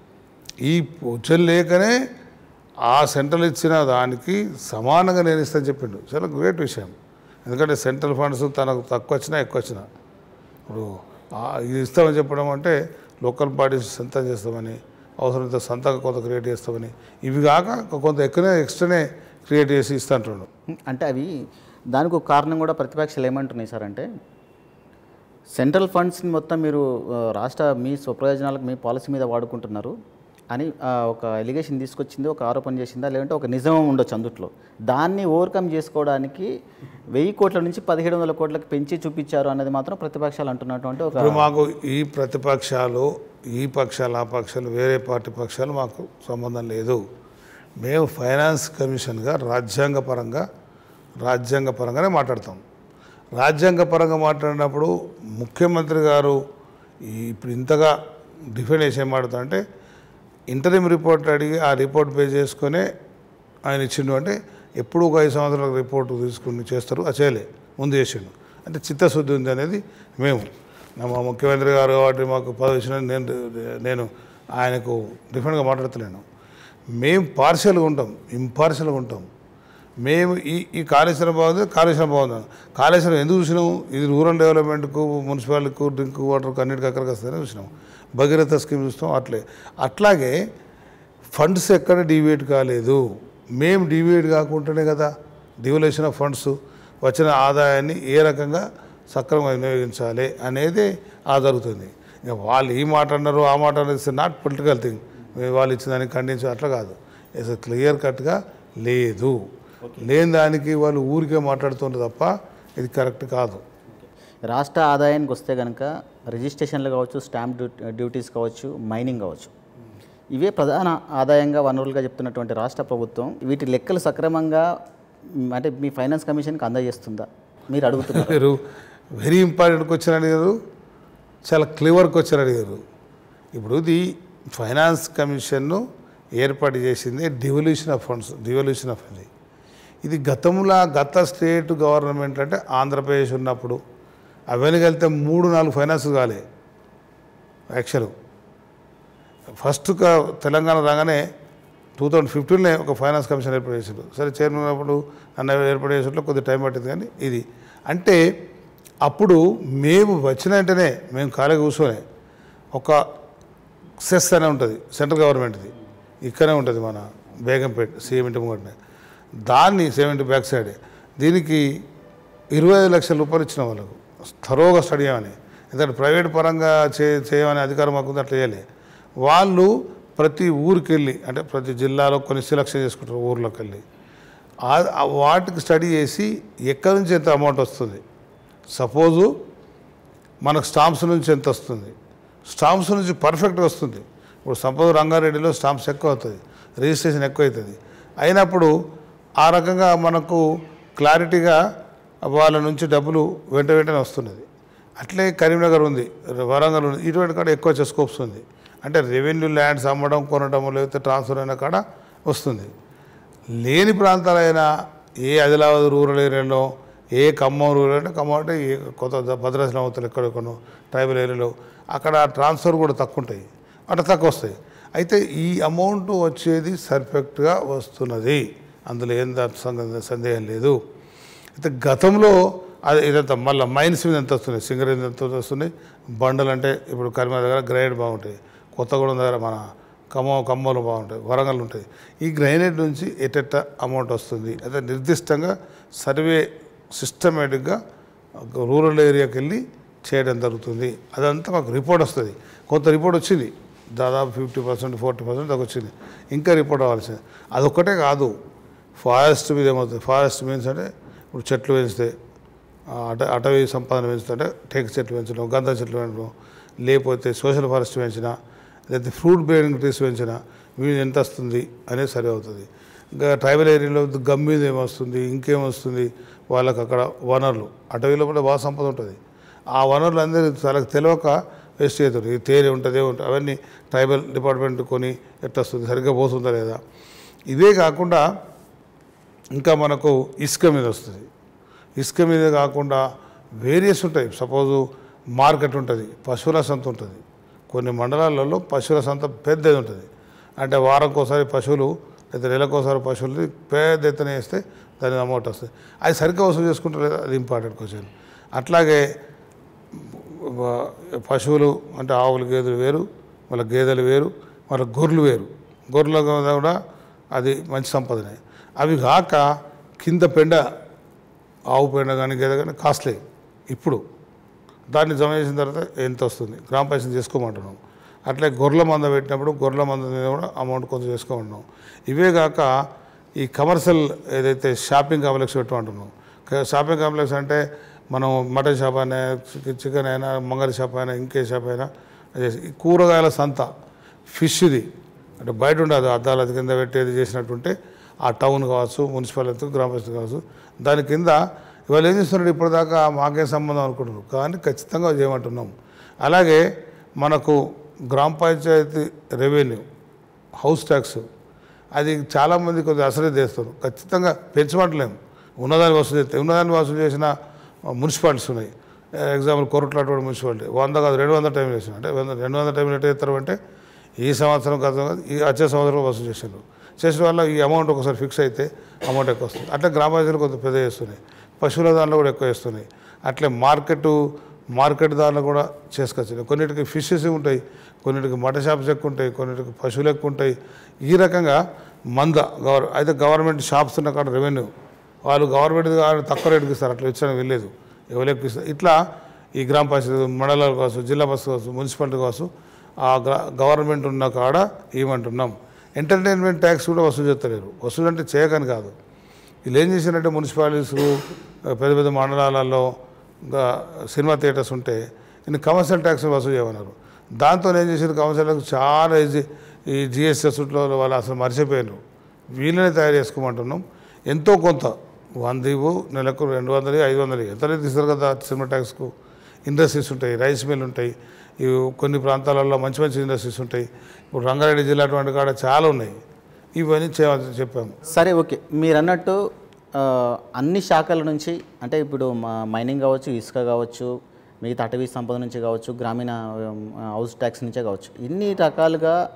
Speaker 3: ఈ వచ్చలు లేకనే ఆ సెంట్రల్ ఇచ్చిన దానికి సమానంగా నేను ఇస్తాను చెప్పిండు చాలా గ్రేట్ విషయం ఎందుకంటే సెంట్రల్ ఫండ్స్ తనకు తక్కువ వచ్చినా ఎక్కువ వచ్చినా ఇప్పుడు ఆ- ఇది ఇస్తామని చెప్పడం అంటే లోకల్ బాడీస్ సొంతం చేస్తామని అవసరమైతే సొంతంగా కొంత క్రియేట్ చేస్తామని ఇవి కాక కొంత ఎక్కువనే ఎక్స్ట్రానే క్రియేట్ చేసి ఇస్తుంటాడు
Speaker 2: అంటే అవి దానికి ఒక కారణం కూడా ప్రతిపక్షాలు ఏమంటున్నాయి సార్ అంటే సెంట్రల్ ఫండ్స్ని మొత్తం మీరు ఆ, రాష్ట్ర మీ స్వప్రయోజనాలకు మీ పాలసీ మీద వాడుకుంటున్నారు అని ఆ, ఒక ఎలిగేషన్ తీసుకొచ్చింది ఒక ఆరోపణ చేసిందా లేదంటే ఒక నిజం ఉండొచ్చు అందుట్లో దాన్ని ఓవర్కమ్ చేసుకోవడానికి వెయ్యి కోట్ల నుంచి పదిహేడు వందల కోట్లకు పెంచి చూపించారు అన్నది మాత్రం ప్రతిపక్షాలు అంటున్నటువంటి ఒక
Speaker 3: ఇప్పుడు మాకు ఈ ప్రతిపక్షాలు ఈ పక్షాలు ఆ పక్షాలు వేరే పార్టీ పక్షాలు మాకు సంబంధం లేదు మేము ఫైనాన్స్ కమిషన్గా రాజ్యాంగపరంగా రాజ్యాంగపరంగానే మాట్లాడతాం రాజ్యాంగపరంగా మాట్లాడినప్పుడు ముఖ్యమంత్రి గారు ఈ ఇప్పుడు ఇంతగా డిఫెండ్ చేసి ఏం మాట్లాడుతారంటే ఇంటర్వ్యూ రిపోర్ట్ అడిగి ఆ రిపోర్ట్ పే చేసుకునే ఆయన ఇచ్చిండు అంటే ఎప్పుడు ఒక ఐదు సంవత్సరాల రిపోర్ట్ తీసుకుని చేస్తారు అది చేయలే ముందు చేసిండు అంటే చిత్తశుద్ధి ఉంది అనేది మేము నా మా ముఖ్యమంత్రి గారు కాబట్టి మాకు పదవి ఇచ్చిన నేను నేను ఆయనకు డిఫరెంట్గా మాట్లాడతలేను మేము పార్షియల్గా ఉంటాం ఇంపార్షియల్గా ఉంటాం మేము ఈ ఈ కాళేశ్వరం బాగుంది కాళేశ్వరం బాగుంది కాళేశ్వరం ఎందుకు చూసినాం ఇది రూరల్ డెవలప్మెంట్కు మున్సిపాలిటీకు డ్రింక్ వాటర్కు అన్నిటికీ అక్కడికి వస్తుందని చూసినాం భగీరథ స్కీమ్ చూస్తాం అట్లే అట్లాగే ఫండ్స్ ఎక్కడ డివియేట్ కాలేదు మేము డివియేట్ కాకుండానే కదా డివల్యూషన్ ఆఫ్ ఫండ్స్ వచ్చిన ఆదాయాన్ని ఏ రకంగా సక్రమంగా వినియోగించాలి అనేది ఆ జరుగుతుంది ఇక వాళ్ళు ఈ మాట అన్నారు ఆ మాట అన్నారు ఇట్స్ నాట్ పొలిటికల్ థింగ్ మేము వాళ్ళు ఇచ్చిన దానికి ఖండించు అట్లా కాదు ఇట్స్ క్లియర్ కట్గా లేదు లేని దానికి వాళ్ళు ఊరికే మాట్లాడుతుంటారు తప్ప ఇది కరెక్ట్ కాదు
Speaker 2: రాష్ట్ర ఆదాయానికి వస్తే కనుక రిజిస్ట్రేషన్లు కావచ్చు స్టాంప్ డ్యూ డ్యూటీస్ కావచ్చు మైనింగ్ కావచ్చు ఇవే ప్రధాన ఆదాయంగా వనరులుగా చెప్తున్నటువంటి రాష్ట్ర ప్రభుత్వం వీటి లెక్కలు సక్రమంగా మ్, అంటే మీ ఫైనాన్స్ కమిషన్కి అందజేస్తుందా మీరు అడుగుతున్నారు
Speaker 3: మీరు వెరీ ఇంపార్టెంట్ క్వశ్చన్ అడిగారు చాలా క్లివర్ క్వశ్చన్ అడిగారు ఇప్పుడు ఇది ఫైనాన్స్ కమిషన్ను ఏర్పాటు చేసింది devolution of funds devolution of ఇది ఇది గతంలో గత స్టేట్ గవర్నమెంట్ అంటే ఆంధ్రప్రదేశ్ ఉన్నప్పుడు అవన్నీ కలిపితే మూడు నాలుగు ఫైనాన్స్ కాలే యాక్చువల్ ఫస్ట్ క- తెలంగాణ రాగానే టూ థౌజండ్ ఫిఫ్టీన్లో ఒక ఫైనాన్స్ కమిషన్ ఏర్పాటు చేశారు సరే చైర్మన్ అప్పుడు అన్న ఏర్పాటు చేసినట్లు కొద్దిగా టైం పట్టింది కానీ ఇది అంటే అప్పుడు మేము వచ్చిన వెంటనే మేము ఖాళీగా కూర్చొని ఒక సెస్ అనే ఉంటుంది సెంట్రల్ గవర్నమెంట్ది ఇక్కడే ఉంటుంది మన బేగంపేట సీఎం ఇంటి ముంగటనే దాన్ని సెవెంటీ బ్యాక్ సైడే దీనికి ఇరవై ఐదు లక్షల రూపాయలు ఇచ్చిన వాళ్ళకు థరోగా స్టడీ చేయమని ఎందుకంటే ప్రైవేట్ పరంగా చే చేయమనే అధికారం మాకు ఉంది, అట్లా చేయలే వాళ్ళు ప్రతి ఊరికి వెళ్ళి అంటే ప్రతి జిల్లాలో కొన్ని సెలక్షన్ చేసుకుంటారు ఊర్లోకి వెళ్ళి ఆ- ఆ వాటికి స్టడీ చేసి ఎక్కడి నుంచి ఎంత అమౌంట్ వస్తుంది సపోజు మనకు స్టాంప్స్ నుంచి ఎంత వస్తుంది స్టాంప్స్ నుంచి పర్ఫెక్ట్గా వస్తుంది ఇప్పుడు సంపద రంగారెడ్డిలో స్టాంప్స్ ఎక్కువ అవుతుంది రిజిస్ట్రేషన్ ఎక్కువ అవుతుంది అయినప్పుడు ఆ రకంగా మనకు క్లారిటీగా వాళ్ళ నుంచి డబ్బులు వెంట వెంటనే వస్తున్నది అట్లే కరీంనగర్ ఉంది వరంగల్ ఉంది ఇటువంటి కాడ ఎక్కువ వచ్చే స్కోప్స్ ఉంది అంటే రెవెన్యూ ల్యాండ్స్ అమ్మడం కొనడం లేకపోతే ట్రాన్స్ఫర్ అయిన కాడ వస్తుంది లేని ప్రాంతాలైన ఏ ఆదిలాబాద్ రూరల్ ఏరియాలో ఏ ఖమ్మం రూరల్ అంటే ఖమ్మం అంటే ఏ కొత్త భద్రాచలం అవతల ఎక్కడెక్కడో ట్రైబల్ ఏరియాలో అక్కడ ట్రాన్స్ఫర్ కూడా తక్కువ ఉంటాయి అట్లా తక్కువ వస్తాయి అయితే ఈ అమౌంట్ వచ్చేది పర్ఫెక్ట్గా వస్తున్నది అందులో ఏం దా- సంగ- సందేహం లేదు అయితే గతంలో అది ఇదంతా మళ్ళీ మైన్స్ మీద ఎంత వస్తున్నాయి సింగరేజ్ ఎంత వస్తున్నాయి బండలు అంటే ఇప్పుడు కరీంనగర్ దగ్గర గ్రైనేట్ బాగుంటాయి కొత్తగూడెం దగ్గర మన ఖమ్మం ఖమ్మంలో బాగుంటాయి వరంగల్ ఉంటాయి ఈ గ్రైనేట్ నుంచి ఎటెట్ట అమౌంట్ వస్తుంది అదే నిర్దిష్టంగా సర్వే సిస్టమేటిక్గా రూరల్ ఏరియాకి వెళ్ళి చేయడం జరుగుతుంది అదంతా మాకు రిపోర్ట్ వస్తుంది కొంత రిపోర్ట్ వచ్చింది దాదాపు ఫిఫ్టీ పర్సెంట్ ఫార్టీ పర్సెంట్ దాకా వచ్చింది ఇంకా రిపోర్ట్ అవ్వాల్సింది అదొక్కటే కాదు ఫారెస్ట్ మీద ఏమవుతుంది ఫారెస్ట్ మీన్స్ అంటే ఇప్పుడు చెట్లు పెంచితే ఆ, అట అటవీ సంపాదన పెంచుతుంటే టేక్ చెట్లు పెంచడం గంధ చెట్లు పెంచడం లేకపోతే సోషల్ ఫారెస్ట్ పెంచినా లేకపోతే ఫ్రూట్ బేరింగ్ ట్రీస్ పెంచినా వీళ్ళు ఎంత వస్తుంది అనేది సరి అవుతుంది ఇంకా ట్రైబల్ ఏరియాలో గమ్ మీద ఏమొస్తుంది ఇంకేమొస్తుంది వాళ్ళకి అక్కడ వనరులు అటవీలో కూడా బాగా సంపద ఉంటుంది ఆ వనరులు అందరూ వాళ్ళకి తెలియక వేస్ట్ అవుతుంది ఈ తేనె ఉంటుంది ఏముంటుంది అవన్నీ ట్రైబల్ డిపార్ట్మెంట్ కొని ఎట్లా వస్తుంది సరిగ్గా పోతుందా లేదా ఇవే కాకుండా ఇంకా మనకు ఇసుక మీద వస్తుంది ఇసుక మీద కాకుండా వేరియస్ ఉంటాయి సపోజు మార్కెట్ ఉంటుంది పశువుల సంత ఉంటుంది కొన్ని మండలాలలో పశువుల సంత పెద్దది ఉంటుంది అంటే వారంకోసారి పశువులు లేదా నెలకోసారి పశువులు పెద్ద ఎత్తున వేస్తే దాని అమౌంట్ వస్తుంది అది సరిగ్గా వసూలు చేసుకుంటారు లేదా అది ఇంపార్టెంట్ క్వశ్చన్ అట్లాగే వ- పశువులు అంటే ఆవులు గేదెలు వేరు మళ్ళీ గేదెలు వేరు మళ్ళీ గొర్రెలు వేరు గొర్రెల కూడా అది మంచి సంపదనే అవి కాక కింద పెండ ఆవు పెండ కానీ గేదె కానీ కాస్ట్లీ ఇప్పుడు దాన్ని జమ చేసిన తర్వాత ఎంత వస్తుంది గ్రామ పంచాయతీ చేసుకోమంటున్నాం అట్లే గొర్రెల మంద పెట్టినప్పుడు గొర్రెల మంద మీద కూడా అమౌంట్ కొంచెం చేసుకోమంటున్నాం ఇవే కాక ఈ కమర్షియల్ ఏదైతే షాపింగ్ కాంప్లెక్స్ పెట్టమంటున్నాం క- షాపింగ్ కాంప్లెక్స్ అంటే మనం మటన్ షాప్ అయినా చికెన్ చికెన్ అయినా మంగళ షాప్ అయినా ఇంకే షాప్ అయినా అదే ఈ కూరగాయల సంత ఫిష్ది అంటే బయట ఉండదు అద్దాల కింద పెట్టేది చేసినట్టుంటే ఆ టౌన్ కావచ్చు మున్సిపాలిటీ గ్రామ పంచాయతీ కావచ్చు దాని కింద ఇవాళ ఏం చేస్తున్నారు ఇప్పటిదాకా మాకేం సంబంధం అనుకుంటున్నారు కానీ ఖచ్చితంగా చేయమంటున్నాం అలాగే మనకు గ్రామ పంచాయతీ రెవెన్యూ హౌస్ ట్యాక్స్ అది చాలామంది కొద్దిగా అసలే చేస్తారు ఖచ్చితంగా పెంచమంటలేము ఉన్నదాన్ని వసూలు చేస్తే ఉన్నదాన్ని వసూలు చేసిన మున్సిపాలిటీస్ ఉన్నాయి ఎగ్జాంపుల్ కొరట్లాటువంటి మున్సిపాలిటీ వంద కాదు రెండు వందల టైం చేసిన అంటే వంద- రెండు వందల టైంలు ఎట్లా చేస్తారు అంటే ఈ సంవత్సరం గత ఈ వచ్చే సంవత్సరం వసూలు చేశారు చేసిన వల్ల ఈ అమౌంట్ ఒకసారి ఫిక్స్ అయితే అమౌంట్ ఎక్కువ వస్తుంది అట్లా గ్రామ పంచాయతీలు కొంత పెద్ద చేస్తున్నాయి పశువుల దానిలో కూడా ఎక్కువ చేస్తున్నాయి అట్లే మార్కెట్ మార్కెట్ దానిలో కూడా చేసుకొచ్చాయి కొన్నిటికి ఫిషెస్ ఉంటాయి కొన్నిటికి మట షాప్స్ ఎక్కువ ఉంటాయి కొన్నిటికి పశువులు ఎక్కువ ఉంటాయి ఈ రకంగా మంద గవర్ అయితే గవర్నమెంట్ షాప్స్ ఉన్న కాడ రెవెన్యూ వాళ్ళు గవర్నమెంట్ కావాలి తక్కువ రేటుకి ఇస్తారు అట్లా ఇచ్చడానికి వెళ్ళలేదు ఎవరు ఎక్కువ ఇస్తారు ఇట్లా ఈ గ్రామ పంచాయతీ మండలాలు కావచ్చు జిల్లా బస్సు కావచ్చు మున్సిపాలిటీ కావచ్చు ఆ గ్ర- గవర్నమెంట్ ఉన్న కాడ ఏమంటున్నాం ఎంటర్టైన్మెంట్ ట్యాక్స్ కూడా వసూలు చేస్తలేరు వసూలు అంటే చేయకని కాదు వీళ్ళు ఏం చేశారంటే మున్సిపాలిటీస్ పెద్ద పెద్ద మండలాలలో ఇంకా సినిమా థియేటర్స్ ఉంటే ఇన్ని కమర్షియల్ ట్యాక్స్ వసూలు చేయమన్నారు దాంతో ఏం చేశారు కమర్షియల్ ట్యాక్స్ చాలా ఈజీ ఈ జిఎస్ఎస్లో వాళ్ళు అసలు మర్చిపోయారు వీళ్ళనే తయారు చేసుకోమంటున్నాం ఎంతో కొంత వంద ఇవ్వు నెలకు రెండు వందలు ఐదు వందలు ఎంత తీస్తారు కదా సినిమా ట్యాక్స్కు ఇండస్ట్రీస్ ఉంటాయి రైస్ మిల్ ఉంటాయి ఇవి కొన్ని ప్రాంతాలలో మంచి మంచి ఇండస్ట్రీస్ ఉంటాయి ఇప్పుడు రంగారెడ్డి జిల్లా అటువంటి కాడ చాలా ఉన్నాయి ఇవన్నీ చేయమని చెప్పాము
Speaker 2: సరే ఓకే మీరు అన్నట్టు ఆ, అన్ని శాఖల నుంచి అంటే ఇప్పుడు మా మైనింగ్ కావచ్చు ఇసుక కావచ్చు మిగతా అటవీ సంపద నుంచి కావచ్చు గ్రామీణ ఆ, హౌస్ ట్యాక్స్ నుంచే కావచ్చు ఇన్ని రకాలుగా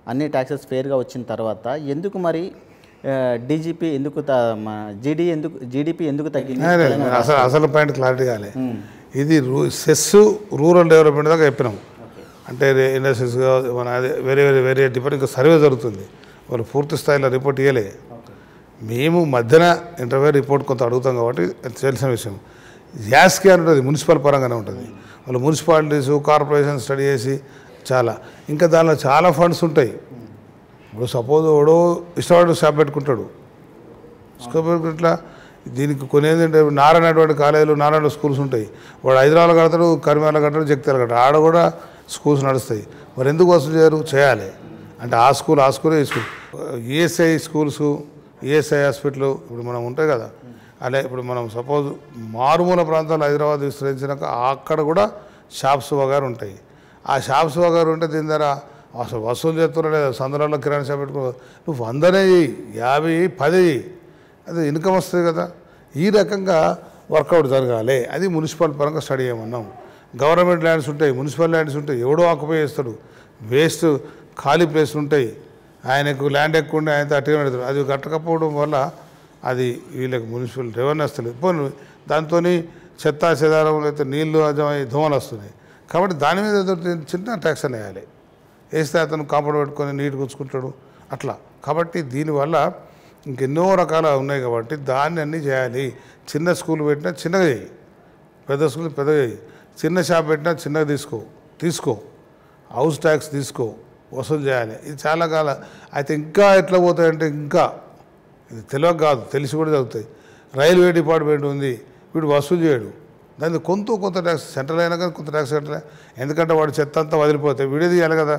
Speaker 2: అన్ని ట్యాక్సెస్ ఫేర్గా వచ్చిన తర్వాత ఎందుకు మరి డీజీపీ ఎందుకు జీడీ ఎందుకు జీడిపి ఎందుకు తగ్గింది
Speaker 3: లేదు, లేదు, అసలు అసలు పాయింట్ క్లారిటీ కాలే ఇది రూ సెస్ రూరల్ డెవలప్మెంట్ దాకా చెప్పినాం అంటే ఇండస్ట్రీస్ మన అదే వేరే వేరే వేరే డిపార్ట్ ఇంకా సర్వే జరుగుతుంది వాళ్ళు పూర్తి స్థాయిలో రిపోర్ట్ ఇవ్వలే మేము మధ్యన ఇంటర్వ్యూ రిపోర్ట్ కొంత అడుగుతాం కాబట్టి అది తెలిసిన విషయం యాస్కి అని ఉంటుంది మున్సిపల్ పరంగానే ఉంటుంది వాళ్ళు మున్సిపాలిటీస్ కార్పొరేషన్ స్టడీ చేసి చాలా ఇంకా దానిలో చాలా ఫండ్స్ ఉంటాయి ఇప్పుడు సపోజ్ ఎవడో ఇష్టపడి షాప్ పెట్టుకుంటాడు స్కోప్ ఇట్లా దీనికి కొన్ని ఏంటంటే నారాయణటువంటి కాలేజీలు నారాయణ స్కూల్స్ ఉంటాయి వాడు హైదరాబాద్ కడతాడు కరిమేళ కడతాడు జగిత్యాల కడతాడు ఆడ కూడా స్కూల్స్ నడుస్తాయి మరి ఎందుకు వసూలు చేయరు చేయాలి అంటే ఆ స్కూల్ ఆ స్కూలే ఈ school ESI schools ESI hospital ఇప్పుడు మనం ఉంటాయి కదా అలా ఇప్పుడు మనం సపోజ్ మారుమూల ప్రాంతాలు హైదరాబాద్ విస్తరించినాక అక్కడ కూడా షాప్స్ వగారు ఉంటాయి ఆ షాప్స్ వగారు ఉంటే దీని ద్వారా అసలు వసూలు చేస్తున్నా లేదా సందర్భంలో కిరాణా షాప్ పెట్టుకో నువ్వు వందనే చెయ్యి, యాభై చెయ్యి, పది చెయ్యి. అది ఇన్కమ్ వస్తుంది కదా ఈ రకంగా వర్కౌట్ జరగాలి అది మున్సిపల్ పరంగా స్టడీ చేయమన్నాం గవర్నమెంట్ ల్యాండ్స్ ఉంటాయి మున్సిపల్ ల్యాండ్స్ ఉంటాయి ఎవడో ఆక్యుపై చేస్తాడు వేస్ట్ ఖాళీ ప్లేస్లు ఉంటాయి ఆయనకు ల్యాండ్ ఎక్కువ ఉంటే ఆయన అట్టే పెడతాడు అది కట్టకపోవడం వల్ల అది వీళ్ళకి మున్సిపల్ రెవెన్యూ వస్తలేదు పోనీ దాంతో చెత్త చెదారం అయితే నీళ్లు అజమై దోమలు వస్తున్నాయి కాబట్టి దాని మీద ఏదో చిన్న ట్యాక్స్ అని వేయాలి వేస్తే అతను కాపాడు పెట్టుకొని నీటి గుచ్చుకుంటాడు అట్లా కాబట్టి దీనివల్ల ఇంకెన్నో రకాల ఉన్నాయి కాబట్టి దాన్ని అన్నీ చేయాలి చిన్న స్కూల్ పెట్టినా చిన్నగా చేయి పెద్ద స్కూల్ పెద్దగా చేయి చిన్న షాప్ పెట్టినా చిన్నగా తీసుకో తీసుకో హౌస్ ట్యాక్స్ తీసుకో వసూలు చేయాలి ఇది చాలా కాల అయితే ఇంకా ఎట్లా పోతాయంటే ఇంకా ఇది తెలియక కాదు తెలిసి కూడా జరుగుతాయి రైల్వే డిపార్ట్మెంట్ ఉంది వీడు వసూలు చేయడు దానికి కొంత కొంత ట్యాక్స్ సెంట్రల్ అయినా కానీ కొంత ట్యాక్స్ కట్టలే ఎందుకంటే వాడు చెత్త అంతా వదిలిపోతాయి వీడే తీయాలి కదా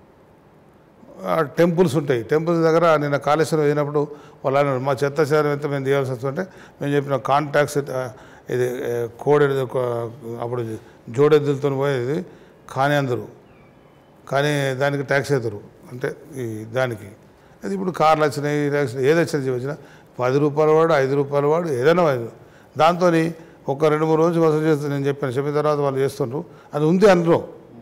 Speaker 3: ఆ టెంపుల్స్ ఉంటాయి టెంపుల్స్ దగ్గర నిన్న కాళేశ్వరం అయినప్పుడు వాళ్ళు అన్నారు మా చెత్త శాతం ఎంత మేము తీయాల్సి వస్తుంటే మేము చెప్పిన కాంటాక్ట్స్ ఇది ఏ, కోడె ఒక- అప్పుడు జోడెద్దులతో పోయేది కానీ అందరూ కానీ దానికి ట్యాక్స్ అవుతారు అంటే ఈ దానికి అది ఇప్పుడు కార్లు వచ్చినాయి ట్యాక్స్ ఏది వచ్చినా వచ్చినా పది రూపాయల వాడు ఐదు రూపాయల వాడు ఏదైనా వాడు దాంతో ఒక రెండు మూడు రోజులు వసూలు చేస్తే నేను చెప్పాను చెప్పిన తర్వాత వాళ్ళు చేస్తుండ్రు అది ఉంది అందులో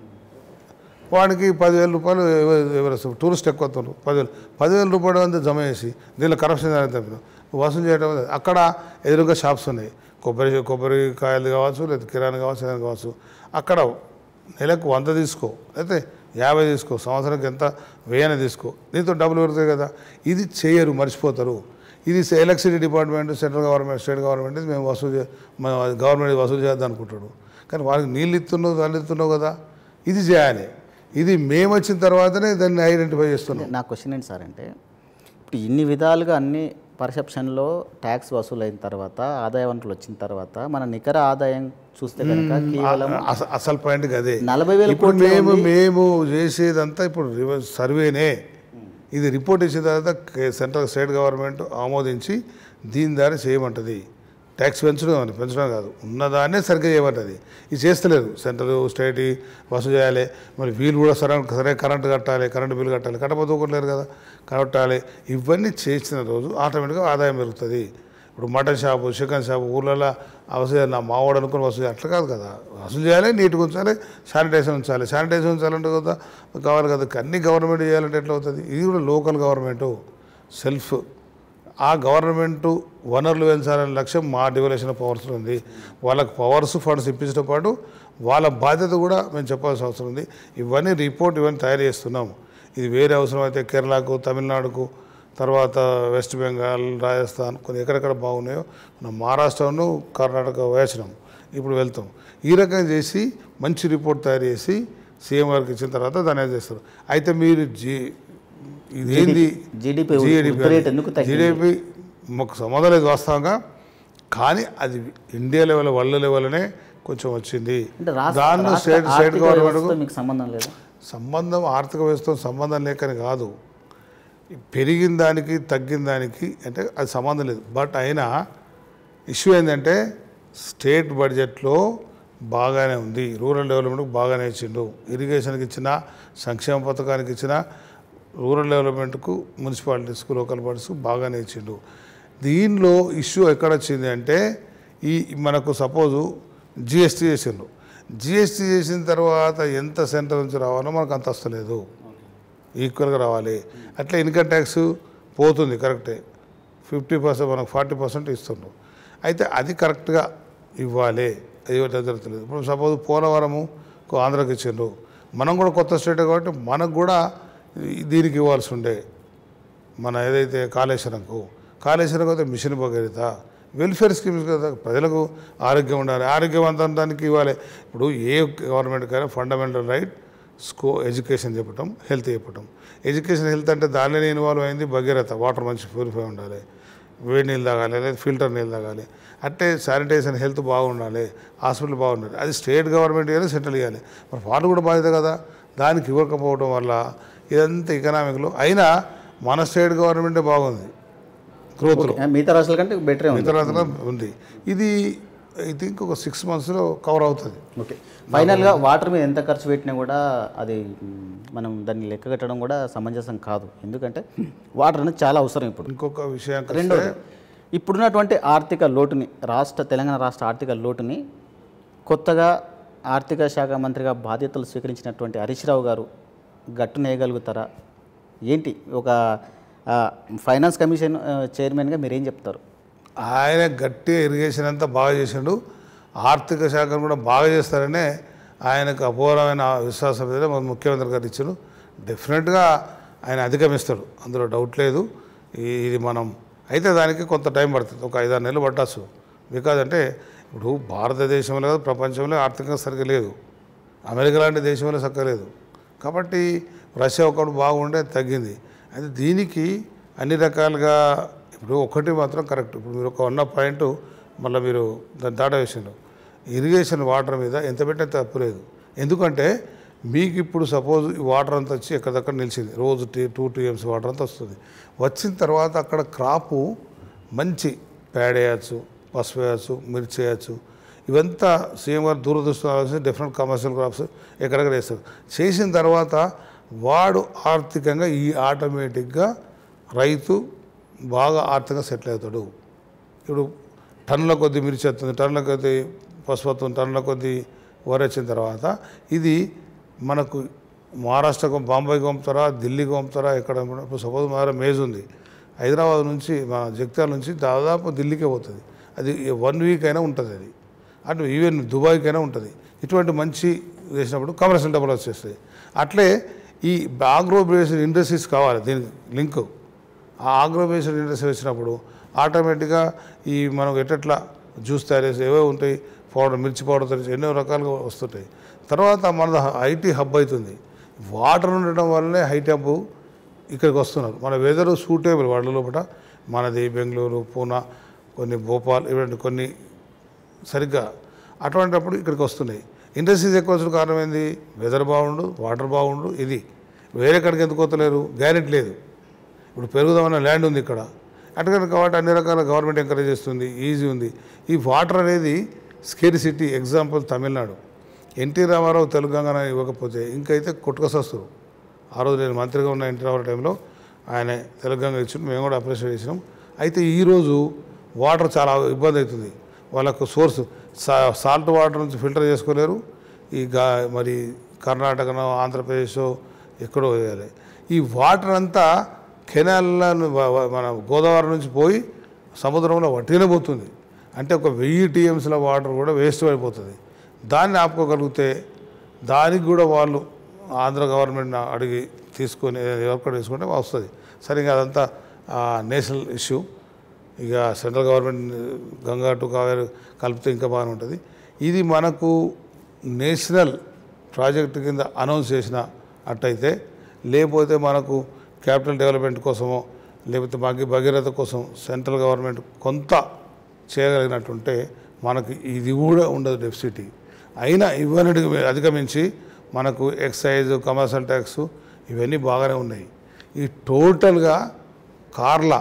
Speaker 3: వాడికి పదివేల రూపాయలు ఎవ- ఎవరు వస్తారు? టూరిస్ట్ ఎక్కువ వస్తారు పదివేలు పదివేల రూపాయలు అంతా జమ చేసి దీనిలో కరప్షన్ జరుగుతుంది వసూలు చేయడం అనేది అక్కడ ఎదురుగా షాప్స్ ఉన్నాయి కొబ్బరి కొబ్బరికాయలు కావచ్చు లేదా కిరాణా కావచ్చు ఏదైనా కావచ్చు అక్కడ నెలకు వంద తీసుకో అయితే యాభై తీసుకో సంవత్సరానికి ఎంత వెయ్యని తీసుకో నీతో డబ్బులు పెడతాయి కదా ఇది చేయరు మర్చిపోతారు ఇది electricity department central government state government ఇది మేము వసూలు చే- మేము గవర్నమెంట్ వసూలు చేద్దాం అనుకుంటాడు కానీ వాళ్ళకి నీళ్ళు ఇస్తున్నావు దాన్ని ఇస్తున్నావు కదా ఇది చేయాలి ఇది మేము వచ్చిన తర్వాతనే దాన్ని ఐడెంటిఫై చేస్తున్నాం
Speaker 2: నా క్వశ్చన్ ఏంటి సార్ అంటే ఇప్పుడు ఇన్ని విధాలుగా అన్ని పర్సెప్షన్లో ట్యాక్స్ వసూలు అయిన తర్వాత ఆదాయ వనరులు వచ్చిన తర్వాత మన నికర ఆదాయం చూస్తే కనుక కేవలం
Speaker 3: అస- అసలు పాయింట్ అదే
Speaker 2: నలభై వేల
Speaker 3: ఇప్పుడు
Speaker 2: కోట్లే
Speaker 3: మేము
Speaker 2: ఉంది.
Speaker 3: మేము చేసేదంతా ఇప్పుడు రివర్స్ సర్వేనే ఇది రిపోర్ట్ ఇచ్చిన తర్వాత కే- సెంట్రల్ స్టేట్ గవర్నమెంట్ ఆమోదించి దీని ద్వారా చేయమంటది ట్యాక్స్ పెంచడం అని పెంచడం కాదు ఉన్నదాన్నే సరిగ్గా చేయమంటది ఇది చేస్తలేదు సెంట్రల్ స్టేట్ వసూలు చేయాలి మరి వీళ్ళు కూడా సరే సరే కరెంట్ కట్టాలి కరెంటు బిల్లు కట్టాలి కట్టపోతుకోలేరు కదా కట్టాలి ఇవన్నీ చేసిన రోజు ఆటోమేటిక్గా ఆదాయం పెరుగుతుంది ఇప్పుడు మటన్ షాపు చికెన్ షాపు ఊర్లలో అవసరం నా మావాడు అనుకుని వసూలు అట్లా కాదు కదా వసూలు చేయాలి నీట్గా ఉంచాలి శానిటైజేషన్ ఉంచాలి శానిటైజేషన్ ఉంచాలంటే కదా కావాలి కదా అన్ని గవర్నమెంట్ చేయాలంటే ఎట్లా అవుతుంది ఇది కూడా లోకల్ గవర్నమెంట్ సెల్ఫ్ ఆ గవర్నమెంట్ వనరులు పెంచాలనే లక్ష్యం మా డివల్యూషన్ పవర్స్ ఉంది వాళ్ళకి పవర్స్ ఫండ్స్ ఇప్పించడంతో పాటు వాళ్ళ బాధ్యత కూడా మేము చెప్పాల్సిన అవసరం ఉంది ఇవన్నీ రిపోర్ట్ ఇవన్నీ తయారు చేస్తున్నాం ఇది వేరే అవసరం అయితే కేరళకు తమిళనాడుకు తర్వాత వెస్ట్ బెంగాల్ రాజస్థాన్ కొన్ని ఎక్కడెక్కడ బాగున్నాయో మనం మహారాష్ట్రను కర్ణాటక వేసినాం ఇప్పుడు వెళ్తాం ఈ రకంగా చేసి మంచి రిపోర్ట్ తయారు చేసి సీఎం గారికి ఇచ్చిన తర్వాత దాన్ని ఏం చేస్తారు అయితే మీరు జీ ఇదేంది
Speaker 2: GDP వృద్ధి రేట్ ఎందుకు తగ్గింది?
Speaker 3: జీడిపి మాకు సంబంధం లేదు వాస్తవంగా కానీ అది ఇండియా లెవెల్ వరల్డ్ లెవెల్నే కొంచెం వచ్చింది
Speaker 2: అంటే రాష్ట్ర
Speaker 3: దాన్ని
Speaker 2: రాష్ట్ర
Speaker 3: స్టేట్ స్టేట్
Speaker 2: ఆర్థిక
Speaker 3: గవర్నమెంట్
Speaker 2: వ్యవస్థతో మీకు సంబంధం లేదు
Speaker 3: సంబంధం ఆర్థిక వ్యవస్థతో సంబంధం లేకని కాదు పెరిగిన దానికి తగ్గిన దానికి అంటే అది సంబంధం లేదు బట్ అయినా ఇష్యూ ఏంటంటే స్టేట్ బడ్జెట్లో బాగానే ఉంది రూరల్ డెవలప్మెంట్కి బాగానే ఇచ్చిండు ఇరిగేషన్కి ఇచ్చిన సంక్షేమ పథకానికి ఇచ్చిన రూరల్ డెవలప్మెంట్కు మున్సిపాలిటీస్కు లోకల్ బాడీస్కు బాగానే ఇచ్చిండు దీనిలో ఇష్యూ ఎక్కడ వచ్చింది అంటే ఈ మనకు సపోజు జిఎస్టీ చేసిండ్రు జిఎస్టీ చేసిన తర్వాత ఎంత సెంటర్ నుంచి రావాలో మనకు అంత వస్తలేదు ఈక్వల్గా రావాలి అట్లా ఇన్కమ్ ట్యాక్స్ పోతుంది కరెక్టే ఫిఫ్టీ పర్సెంట్ మనకు ఫార్టీ పర్సెంట్ ఇస్తుండ్రు అయితే అది కరెక్ట్గా ఇవ్వాలి అది ఇవ్వటం జరుగుతుంది ఇప్పుడు సపోజ్ పోలవరము కో- ఆంధ్రాకి ఇచ్చిండ్రు మనం కూడా కొత్త స్టేట్ కాబట్టి మనకు కూడా ఈ- దీనికి ఇవ్వాల్సి ఉండే మన ఏదైతే కాళేశ్వరంకు కాళేశ్వరం అయితే మిషన్ భగీరథ వెల్ఫేర్ స్కీమ్స్ కదా ప్రజలకు ఆరోగ్యం ఉండాలి ఆరోగ్యవంతానికి ఇవ్వాలి ఇప్పుడు ఏ గవర్నమెంట్కైనా ఫండమెంటల్ రైట్ స్కో ఎడ్యుకేషన్ చెప్పటం హెల్త్ చెప్పటం ఎడ్యుకేషన్ హెల్త్ అంటే దానిలోనే ఇన్వాల్వ్ అయింది భగీరథ వాటర్ మంచి ప్యూరిఫై ఉండాలి వేడి నీళ్ళు తాగాలి లేదా ఫిల్టర్ నీళ్ళు తాగాలి అంటే శానిటైజేషన్ హెల్త్ బాగుండాలి హాస్పిటల్ బాగుండాలి అది స్టేట్ గవర్నమెంట్ ఇవ్వాలి సెంట్రల్ ఇవ్వాలి మరి వాళ్ళు కూడా బాధ్యత కదా దానికి ఇవ్వకపోవడం వల్ల ఇదంతా ఎకనామిక్లో అయినా మన స్టేట్ గవర్నమెంటే బాగుంది గ్రోత్లో
Speaker 2: ఓకే. మిగతా రాష్ట్రాల కంటే బెటరే ఉంది
Speaker 3: ఇతర ఉంది ఇది ఐ థింక్ ఒక సిక్స్ మంత్స్లో కవర్ అవుతుంది
Speaker 2: ఓకే ఫైనల్గా వాటర్ మీద ఎంత ఖర్చు పెట్టినా కూడా అది మ్, మనం దాన్ని లెక్క కట్టడం కూడా సమంజసం కాదు ఎందుకంటే వాటర్ అనేది చాలా అవసరం ఇప్పుడు
Speaker 3: ఇంకొక విషయం
Speaker 2: రెండోది ఇప్పుడున్నటువంటి ఆర్థిక లోటుని రాష్ట్ర తెలంగాణ రాష్ట్ర ఆర్థిక లోటుని కొత్తగా ఆర్థిక శాఖ మంత్రిగా బాధ్యతలు స్వీకరించినటువంటి హరీష్ రావు గారు గట్టునేయగలుగుతారా ఏంటి ఒక ఆ, ఫైనాన్స్ కమిషన్ ఆ, చైర్మన్గా మీరేం చెప్తారు
Speaker 3: ఆయన గట్టి ఇరిగేషన్ అంతా బాగా చేసిండు ఆర్థిక శాఖను కూడా బాగా చేస్తారనే ఆయనకు అపూర్వమైన విశ్వాసం మీద మన ముఖ్యమంత్రి గారు ఇచ్చారు డెఫినెట్గా ఆయన అధిగమిస్తాడు అందులో డౌట్ లేదు ఈ- ఇది మనం అయితే దానికి కొంత టైం పడుతుంది ఒక ఐదారు నెలలు పట్టచ్చు బికాజ్ అంటే ఇప్పుడు భారతదేశంలో కాదు ప్రపంచంలో ఆర్థికంగా సరిగ్గా లేదు అమెరికా లాంటి దేశంలో చక్కగా లేదు కాబట్టి రష్యా ఒకటి బాగుండే తగ్గింది అయితే దీనికి అన్ని రకాలుగా ఇప్పుడు ఒకటి మాత్రం కరెక్ట్ ఇప్పుడు మీరు ఒక ఉన్న పాయింట్ మళ్ళీ మీరు దాన్ని దాటా వేసిండు ఇరిగేషన్ వాటర్ మీద ఎంత పెట్టినా తప్పు లేదు ఎందుకంటే మీకు ఇప్పుడు సపోజ్ ఈ వాటర్ అంతా వచ్చి ఎక్కడక్కడ నిలిచింది రోజు టీ టూ టీఎంసీ వాటర్ అంతా వస్తుంది వచ్చిన తర్వాత అక్కడ క్రాపు మంచి ప్యాడ్ వేయచ్చు పసుపు వేయచ్చు మిర్చి వేయచ్చు ఇవంతా సీఎం గారు దూరదృష్టి ఆలోచించి డిఫరెంట్ కమర్షియల్ క్రాప్స్ ఎక్కడెక్కడ వేస్తారు చేసిన తర్వాత వాడు ఆర్థికంగా ఈ ఆటోమేటిక్గా రైతు బాగా ఆర్థికంగా సెటిల్ అవుతాడు ఇప్పుడు టన్నుల కొద్ది మిర్చి వస్తుంది టన్నుల కొద్ది పసుపు వస్తుంది టన్నుల కొద్ది వరి వచ్చిన తర్వాత ఇది మనకు మహారాష్ట్రకు బాంబేకి పంపుతారా ఢిల్లీకి పంపుతారా ఎక్కడ ఇప్పుడు సపోజ్ మా దగ్గర మేజ్ ఉంది హైదరాబాద్ నుంచి మా జగిత్యాల నుంచి దాదాపు ఢిల్లీకే పోతుంది అది వన్ వీక్ అయినా ఉంటుంది అది అటు ఈవెన్ దుబాయ్కైనా ఉంటుంది ఇటువంటి మంచి చేసినప్పుడు కమర్షియల్ డబ్బులు వచ్చేస్తాయి అట్లే ఈ ఆగ్రో బేస్డ్ ఇండస్ట్రీస్ కావాలి దీనికి లింక్ ఆ ఆగ్రో బేస్డ్ ఇండస్ట్రీ వచ్చినప్పుడు ఆటోమేటిక్గా ఈ మనం ఎట్లా జ్యూస్ తయారు చేసి ఏవో ఉంటాయి పౌడర్ మిర్చి పౌడర్ తయారు చేసి ఎన్నో రకాలుగా వస్తుంటాయి తర్వాత మన ఐటీ హబ్ అవుతుంది వాటర్ ఉండటం వల్లనే హైట్ హబ్ ఇక్కడికి వస్తున్నారు మన వెదర్ సూటేబుల్ వాళ్ళ లోపల మనది బెంగళూరు పూనా కొన్ని భోపాల్ ఇటువంటి కొన్ని సరిగ్గా అటువంటిప్పుడు ఇక్కడికి వస్తున్నాయి ఇండస్ట్రీస్ ఎక్కువ వచ్చిన కారణం ఏంది వెదర్ బాగుండు వాటర్ బాగుండు ఇది వేరే ఎక్కడికి ఎందుకు వస్తలేరు గ్యారెంటీ లేదు ఇప్పుడు పెరుగుదామన్న ల్యాండ్ ఉంది ఇక్కడ అటుకని కాబట్టి అన్ని రకాల గవర్నమెంట్ ఎంకరేజ్ చేస్తుంది ఈజీ ఉంది ఈ వాటర్ అనేది scarce city example Tamil Nadu NT Rama Rao Telangana ఇవ్వకపోతే ఇంకైతే కొట్టుకొస్తారు ఆ రోజు నేను మంత్రిగా ఉన్న ఎన్టీ రామారావు టైంలో ఆయన తెలంగాణ ఇచ్చి మేము కూడా అప్రిషియేట్ చేసినాం అయితే ఈరోజు వాటర్ చాలా ఇబ్బంది అవుతుంది వాళ్ళకు సోర్స్ సా సాల్ట్ వాటర్ నుంచి ఫిల్టర్ చేసుకోలేరు ఈ గా మరి కర్ణాటకనో ఆంధ్రప్రదేశ్ ఎక్కడో వేయాలి ఈ వాటర్ అంతా కెనాల్లో మన గోదావరి నుంచి పోయి సముద్రంలో వట్టినే పోతుంది అంటే ఒక వెయ్యి టీఎంసీల వాటర్ కూడా వేస్ట్ అయిపోతుంది దాన్ని ఆపుకోగలిగితే దానికి కూడా వాళ్ళు ఆంధ్ర గవర్నమెంట్ అడిగి తీసుకొని ఎవరికైనా తీసుకుంటే వస్తుంది సరిగా అదంతా నేషనల్ ఇష్యూ ఇక central government Ganga to Kaveri కలిపితే ఇంకా బాగానే ఉంటుంది ఇది మనకు నేషనల్ ప్రాజెక్ట్ కింద అనౌన్స్ చేసిన అట్టయితే లేకపోతే మనకు క్యాపిటల్ డెవలప్మెంట్ కోసమో లేకపోతే భగీ భగీరథ కోసం సెంట్రల్ గవర్నమెంట్ కొంత చేయగలిగినట్టుంటే మనకు ఇది కూడా ఉండదు డెఫిసిటీ అయినా ఇవన్నీ అధిగమించి మనకు ఎక్సైజ్ కమర్షియల్ ట్యాక్స్ ఇవన్నీ బాగానే ఉన్నాయి ఈ టోటల్గా కార్ల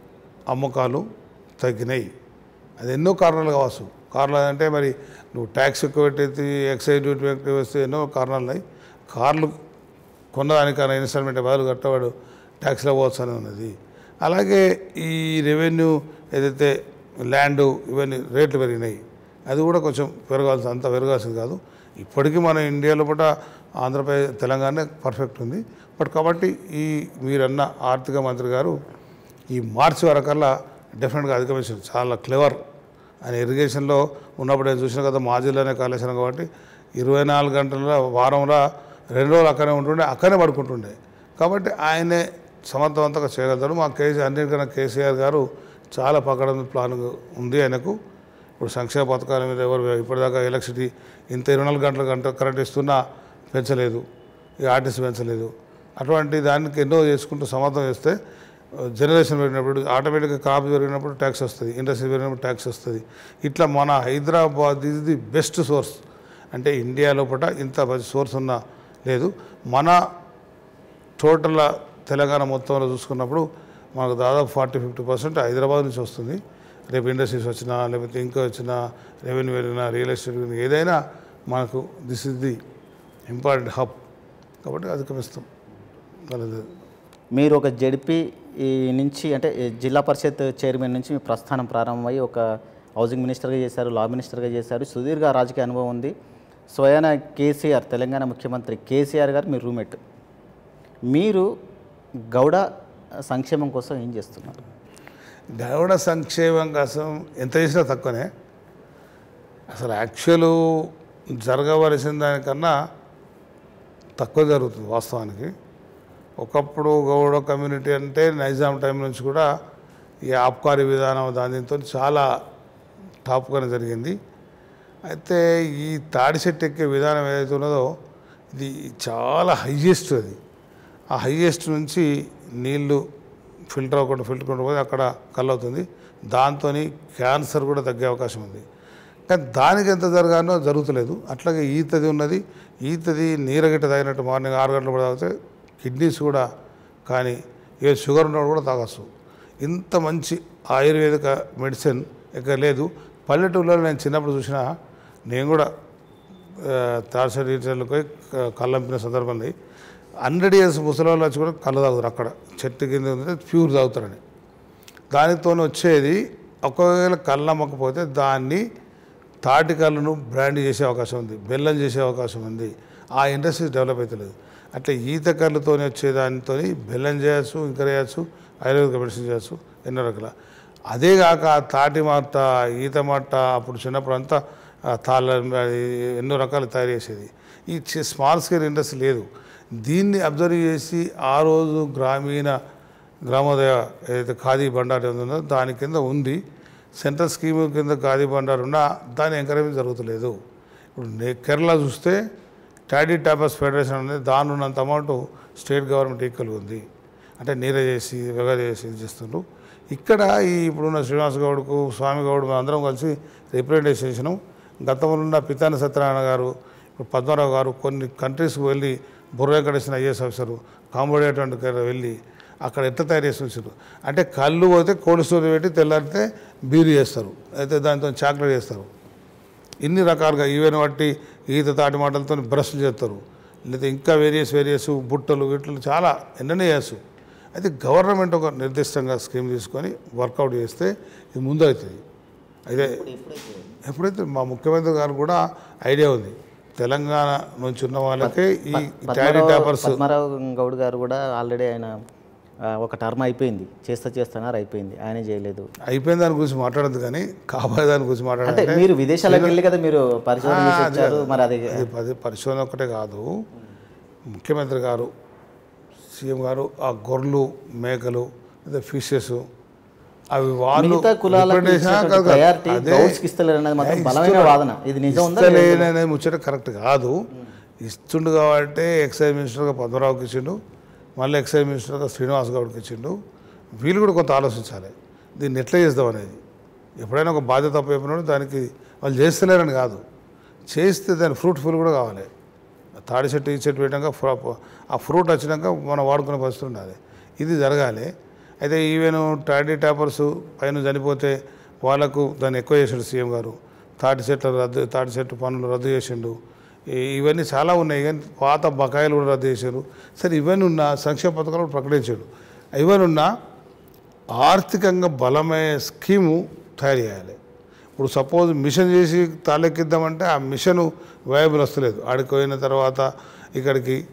Speaker 3: అమ్మకాలు తగ్గినాయి అది ఎన్నో కారణాలు కావచ్చు కారణాలు అంటే మరి నువ్వు ట్యాక్స్ ఎక్కువ పెట్టేది ఎక్సైజ్ డ్యూటీ ఎక్కువ వేస్తే ఎన్నో కారణాలు ఉన్నాయి కార్లు కొన్నదానికన్నా ఇన్స్టాల్మెంట్ బదులు కట్టవాడు ట్యాక్స్లో పోవచ్చు అని ఉన్నది అలాగే ఈ రెవెన్యూ ఏదైతే ల్యాండ్ ఇవన్నీ రేట్లు పెరిగినాయి అది కూడా కొంచెం పెరగాల్సి అంత పెరగాల్సింది కాదు ఇప్పటికీ మన ఇండియాలో పూట ఆంధ్రప్రదేశ్ తెలంగాణ పర్ఫెక్ట్ ఉంది బట్ కాబట్టి ఈ మీరన్న ఆర్థిక మంత్రి గారు ఈ మార్చి వరకల్లా డెఫినెట్గా అధిగమించారు చాలా క్లెవర్ ఆయన ఇరిగేషన్లో ఉన్నప్పుడు నేను చూసిన కదా మా జిల్లానే కాళేశ్వరం కాబట్టి ఇరవై నాలుగు గంటల వారంలో రెండు రోజులు అక్కడే ఉంటుండే అక్కడే పడుకుంటుండే కాబట్టి ఆయనే సమర్థవంతంగా చేయగలుగుతాడు మా కేసీ అన్నిటికన్నా కేసీఆర్ గారు చాలా పకడం ప్లాన్ ఉంది ఆయనకు ఇప్పుడు సంక్షేమ పథకాల మీద ఎవరు ఇప్పటిదాకా ఎలక్ట్రిసిటీ ఇంత ఇరవై నాలుగు గంటల గంట కరెంట్ ఇస్తున్నా పెంచలేదు ఈ ఆర్టీసీ పెంచలేదు అటువంటి దానికి ఎన్నో చేసుకుంటూ సమర్థం చేస్తే జనరేషన్ పెరిగినప్పుడు ఆటోమేటిక్గా క్రాప్ పెరిగినప్పుడు ట్యాక్స్ వస్తుంది ఇండస్ట్రీ పెరిగినప్పుడు ట్యాక్స్ వస్తుంది ఇట్లా మన హైదరాబాద్ ఇది ది బెస్ట్ సోర్స్ అంటే ఇండియా లోపల ఇంత మంచి సోర్స్ ఉన్న లేదు మన టోటల్ తెలంగాణ మొత్తంలో చూసుకున్నప్పుడు మనకు దాదాపు ఫార్టీ ఫిఫ్టీ పర్సెంట్ హైదరాబాద్ నుంచి వస్తుంది రేపు ఇండస్ట్రీస్ వచ్చినా లేకపోతే ఇంకా వచ్చినా రెవెన్యూ వెళ్ళినా రియల్ ఎస్టేట్ వెళ్ళినా ఏదైనా మనకు this is the important hub కాబట్టి అధిగమిస్తాం కలదు
Speaker 2: మీరు ఒక జడ్పీ ఈ నుంచి అంటే ఈ జిల్లా పరిషత్ చైర్మన్ నుంచి మీ ప్రస్థానం ప్రారంభమై ఒక హౌసింగ్ మినిస్టర్గా చేశారు లా మినిస్టర్గా చేశారు సుదీర్ఘ రాజకీయ అనుభవం ఉంది స్వయాన కేసీఆర్ తెలంగాణ ముఖ్యమంత్రి కేసీఆర్ గారు మీరు రూమెట్ మీరు గౌడ సంక్షేమం కోసం ఏం చేస్తున్నారు
Speaker 3: గౌడ సంక్షేమం కోసం ఎంత చేసినా తక్కువనే అసలు యాక్చువల్ జరగవలసిన దానికన్నా తక్కువ జరుగుతుంది వాస్తవానికి ఒకప్పుడు గౌడ కమ్యూనిటీ అంటే నైజాం టైం నుంచి కూడా ఈ ఆబ్కారీ విధానం దానితో చాలా టాప్గానే జరిగింది అయితే ఈ తాడి చెట్టు ఎక్కే విధానం ఏదైతే ఉన్నదో ఇది చాలా హైయెస్ట్ అది ఆ హైయెస్ట్ నుంచి నీళ్లు ఫిల్టర్ అవ్వకుండా ఫిల్టర్ అవ్వకుండా పోయి అక్కడ కళ్ళవుతుంది దాంతో క్యాన్సర్ కూడా తగ్గే అవకాశం ఉంది కానీ దానికి ఎంత జరగానో జరుగుతలేదు అట్లాగే ఈతది ఉన్నది ఈతది నీరగట్ట తాగినట్టు మార్నింగ్ ఆరు గంటలు కూడా తాగితే కిడ్నీస్ కూడా కానీ ఏ షుగర్ ఉన్నవాడు కూడా తాగచ్చు ఇంత మంచి ఆయుర్వేదిక మెడిసిన్ ఇక్కడ లేదు పల్లెటూళ్ళలో నేను చిన్నప్పుడు చూసిన నేను కూడా తారసరి రీటైల్కి పోయి క- కళ్ళు అమ్మిన సందర్భం ఉంది హండ్రెడ్ ఇయర్స్ ముసలి వాళ్ళు వచ్చి కూడా కళ్ళు తాగుతారు అక్కడ చెట్టు కింద ఉంది ప్యూర్ తాగుతారని దానితో వచ్చేది ఒకవేళ కళ్ళు అమ్మకపోతే దాన్ని తాటి కళ్ళను బ్రాండ్ చేసే అవకాశం ఉంది బెల్లం చేసే అవకాశం ఉంది ఆ ఇండస్ట్రీస్ డెవలప్ అవుతలేదు అట్లా ఈత కళ్ళతో వచ్చే దానితో బెల్లం చేయొచ్చు ఇంకా చేయొచ్చు ఆయుర్వేదిక మెడిసిన్ చేయొచ్చు ఎన్నో రకాల అదే కాక ఆ తాటి మట్ట ఈత మట్ట అప్పుడు చిన్నప్పుడు అంతా ఆ తాళ్ళ అది ఎన్నో రకాలు తయారు చేసేది ఈ చి- స్మాల్ స్కేల్ ఇండస్ట్రీ లేదు దీన్ని అబ్జర్వ్ చేసి ఆ రోజు గ్రామీణ గ్రామోదయ ఏదైతే ఖాదీ బండారు ఏది ఉందో దాని కింద ఉంది సెంట్రల్ స్కీమ్ కింద ఖాదీ బండారు ఉన్నా దాని ఎంకరేజ్ జరుగుతలేదు ఇప్పుడు నే- కేరళ చూస్తే టాడీ టాపర్స్ ఫెడరేషన్ అనేది దాని ఉన్నంత అమౌంట్ స్టేట్ గవర్నమెంట్ ఈక్వల్ ఉంది అంటే నీర చేసి వెగ చేసి ఇది చేస్తుండ్రు ఇక్కడ ఈ ఇప్పుడున్న శ్రీనివాస్ గౌడ్కు స్వామి గౌడ్ మేము అందరం కలిసి రిప్రజెంటేషన్ చేసినాం గతంలో ఉన్న పితాని సత్యనారాయణ గారు ఇప్పుడు పద్మారావు గారు కొన్ని కంట్రీస్కి వెళ్ళి బుర్ర వెంకటేశ్వర ఐఏఎస్ ఆఫీసరు కాంబోడేటువంటి వెళ్ళి అక్కడ ఎట్లా తయారు చేసి ఉంచారు అంటే కళ్ళు పోతే కోల్డ్ స్టోర్ పెట్టి తెల్లారితే బీరు చేస్తారు అయితే దాంతో చాక్లెట్ చేస్తారు ఇన్ని రకాలుగా ఈవెన్ బట్టి ఈత తాటి మాటలతో బ్రష్లు చేస్తారు లేదా ఇంకా వేరియస్ వేరియస్ బుట్టలు వీటిలు చాలా ఎన్నెన్నో చేయొచ్చు అయితే గవర్నమెంట్ ఒక నిర్దిష్టంగా స్కీమ్ తీసుకొని వర్కౌట్ చేస్తే ఇది ముందు అవుతుంది అయితే ఎప్పుడైతే మా ముఖ్యమంత్రి గారు కూడా ఐడియా ఉంది తెలంగాణ నుంచి ఉన్న వాళ్ళకే ఈ టాడీ
Speaker 2: పద్మారావు
Speaker 3: టాపర్స్
Speaker 2: పద్మారావు గౌడ్ గారు కూడా ఆల్రెడీ ఆయన ఆ, ఒక టర్మ్ అయిపోయింది చేస్తా చేస్తున్నారు అయిపోయింది ఆయనే చేయలేదు
Speaker 3: అయిపోయిన దాని గురించి మాట్లాడదు కానీ కాబోయే దాని గురించి
Speaker 2: అంటే
Speaker 3: మాట్లాడాలంటే
Speaker 2: మీరు విదేశాలకు వెళ్ళి కదా మీరు పరిశోధన చేసి
Speaker 3: అది
Speaker 2: వచ్చారు మరి అది
Speaker 3: అది పది పరిశోధన ఒకటే కాదు ముఖ్యమంత్రి గారు సీఎం గారు ఆ గొర్రెలు మేకలు లేదా ఫిషెస్ అవి వాళ్ళు
Speaker 2: మిగతా కులాలకు
Speaker 3: representation
Speaker 2: ఇచ్చినటువంటి
Speaker 3: కాదు కాదు.
Speaker 2: ప్రయారిటీ
Speaker 3: అదే
Speaker 2: గౌడ్స్కి ఇస్తలేరు అనేది మాత్రం
Speaker 3: ఏ,
Speaker 2: బలమైన
Speaker 3: ఇస్తున్నారు.
Speaker 2: వాదన ఇది నిజం ఉందా
Speaker 3: ఇస్తలేను అనేది ముచ్చట కరెక్ట్ కాదు ఇస్తుండు కాబట్టి ఎక్సైజ్ మినిస్టర్గా పద్మరావుకి ఇచ్చిండు మళ్ళీ ఎక్సైజ్ మినిస్టర్గా శ్రీనివాస్ గౌడ్కి ఇచ్చిండు వీళ్ళు కూడా కొంత ఆలోచించాలి దీన్ని ఎట్లా చేద్దాం అనేది ఎప్పుడైనా ఒక బాధ్యత తప్పైపోయినప్పుడు దానికి వాళ్ళు చేస్తలేరని కాదు చేస్తే దాని ఫ్రూట్ఫుల్ కూడా కావాలి తాడి చెట్టు ఈ చెట్టు పెట్టాక ఫ్రా- ఆ ఫ్రూట్ వచ్చినాక మనం వాడుకునే పరిస్థితి ఉండాలి ఇది జరగాలి అయితే ఈవెన్ టాడీ టాపర్స్ పైన చనిపోతే వాళ్ళకు దాన్ని ఎక్కువ చేసాడు సీఎం గారు తాటి చెట్ల రద్దు తాటి చెట్టు పనులు రద్దు చేసిండు ఈ- ఇవన్నీ చాలా ఉన్నాయి కానీ పాత బకాయిలు కూడా రద్దు చేశారు సరే ఇవన్నీ ఉన్న సంక్షేమ పథకాలు కూడా ప్రకటించాడు ఇవన్నీ ఉన్నా ఆర్థికంగా బలమైన స్కీము తయారు చేయాలి ఇప్పుడు సపోజ్ మిషన్ చేసి తాలెక్కిద్దామంటే ఆ మిషన్ వయబుల్ వస్తలేదు ఆడికి పోయిన తర్వాత ఇక్కడికి